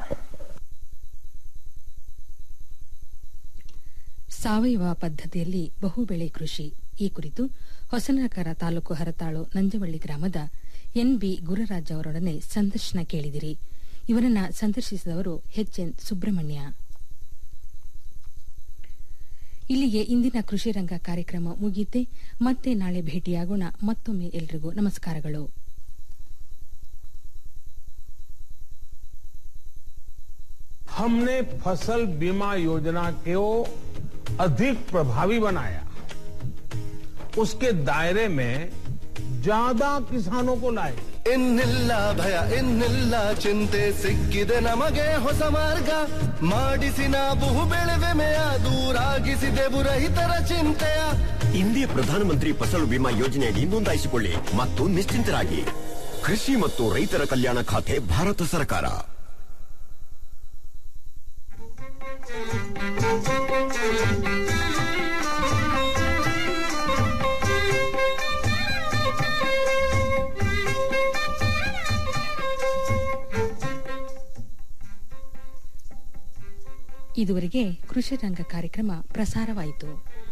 ಸಾವಯವ ಪದ್ಧತಿಯಲ್ಲಿ ಬಹುಬೆಳೆ ಕೃಷಿ ಈ ಕುರಿತು ಹೊಸನಗರ ತಾಲೂಕು ಹರತಾಳು ನಂಜವಳ್ಳಿ ಗ್ರಾಮದ ಎನ್ಬಿ ಗುರುರಾಜ್ ಅವರೊಡನೆ ಸಂದರ್ಶನ ಕೇಳಿದಿರಿ ಇವರನ್ನ ಸಂದರ್ಶಿಸಿದವರು ಎನ್ ಸುಬ್ರಹ್ಮಣ್ಯ ಇಲ್ಲಿಗೆ ಇಂದಿನ ಕೃಷಿ ರಂಗ ಕಾರ್ಯಕ್ರಮ ಮುಗಿಯುತ್ತೆ ಮತ್ತೆ ನಾಳೆ ಭೇಟಿಯಾಗೋಣ ಮತ್ತೊಮ್ಮೆ ಎಲ್ರಿಗೂ ನಮಸ್ಕಾರಗಳು हमने फसल बीमा योजना को अधिक प्रभावी बनाया उसके दायरे में ज्यादा किसानों को लाए ಇನ್ನಿಲ್ಲ ಭಯ ಇನ್ನಿಲ್ಲ ಚಿಂತೆ ಸಿಕ್ಕಿದೆ ನಮಗೆ ಹೊಸ ಮಾರ್ಗ ಮಾಡಿಸಿ ನಾವು ಬೆಳೆವೆಮೆಯ ದೂರಾಗಿಸಿದೆವು ರೈತರ ಚಿಂತೆಯ ಇಂದಿಯ ಪ್ರಧಾನಮಂತ್ರಿ ಫಸಲು ಬಿಮಾ ಯೋಜನೆಯಡಿ ನೋಂದಾಯಿಸಿಕೊಳ್ಳಿ ಮತ್ತು ನಿಶ್ಚಿಂತರಾಗಿ ಕೃಷಿ ಮತ್ತು ರೈತರ ಕಲ್ಯಾಣ ಖಾತೆ ಭಾರತ ಸರ್ಕಾರ ಇದುವರೆಗೆ ಕೃಷಿ ರಂಗ ಕಾರ್ಯಕ್ರಮ ಪ್ರಸಾರವಾಯಿತು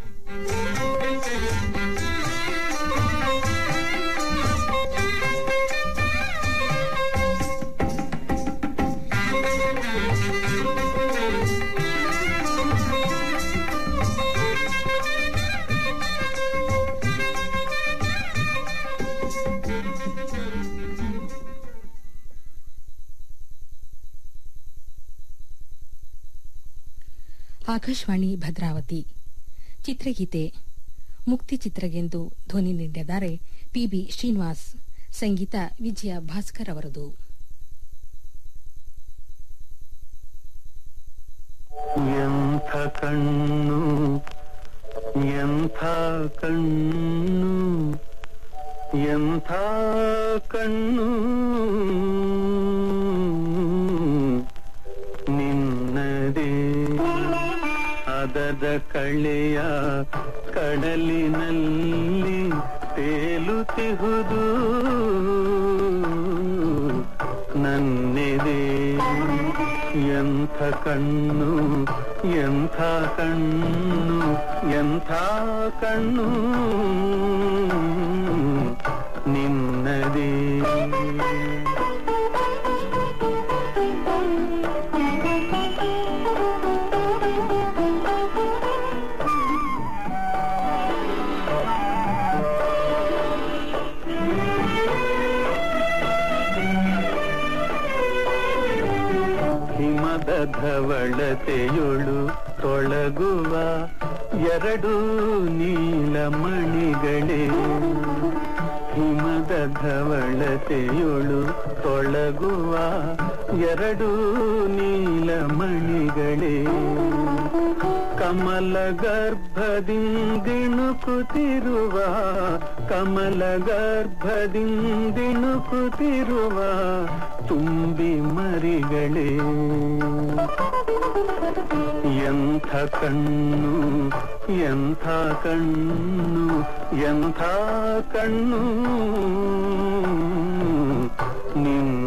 ಆಕಾಶವಾಣಿ ಭದ್ರಾವತಿ ಚಿತ್ರಗೀತೆ ಮುಕ್ತಿ ಚಿತ್ರಗೆಂದು ಧ್ವನಿ ನೀಡಿದ್ದಾರೆ ಪಿಬಿ ಶ್ರೀನಿವಾಸ್ ಸಂಗೀತ ವಿಜಯ ಭಾಸ್ಕರ್ ಅವರದು ಎಂಥ ಕಣ್ಣು ಎಂಥ ಕಣ್ಣು ಎಂಥ ಕಣ್ಣು ನಿನ್ನದೇ ಅದದ ಕಳೆಯ ಕಡಲಿನಲ್ಲಿ ತೇಲುತ್ತಿಹುದು ನನ್ನೆದೆ ಎಂಥ ಕಣ್ಣು ಎಂಥ ಕಣ್ಣು ಎಂಥ ಕಣ್ಣು ನಿನ್ನದೇ ಹಿಮದ ಧವಳತೆಯೊಳು ತೊಳಗುವ ಎರಡು ನೀಲಮಣಿಗಳೇ ಹಿಮದ ಧವಳತೆಯೊಳು ತೊಳಗುವ ಎರಡು ನೀಲಮಣಿಗಳೇ ಕಮಲ ಗರ್ಭದಿಂದಿಣುಕುತ್ತಿರುವ ಕಮಲ ಗರ್ಭದಿಂದಿಣುಕುತ್ತಿರುವ ತುಂಬಿ ಮರಿಗಳೇ ಎಂಥ ಕಣ್ಣು ಎಂಥ ಕಣ್ಣು ಎಂಥ ಕಣ್ಣು ನಿನ್ನ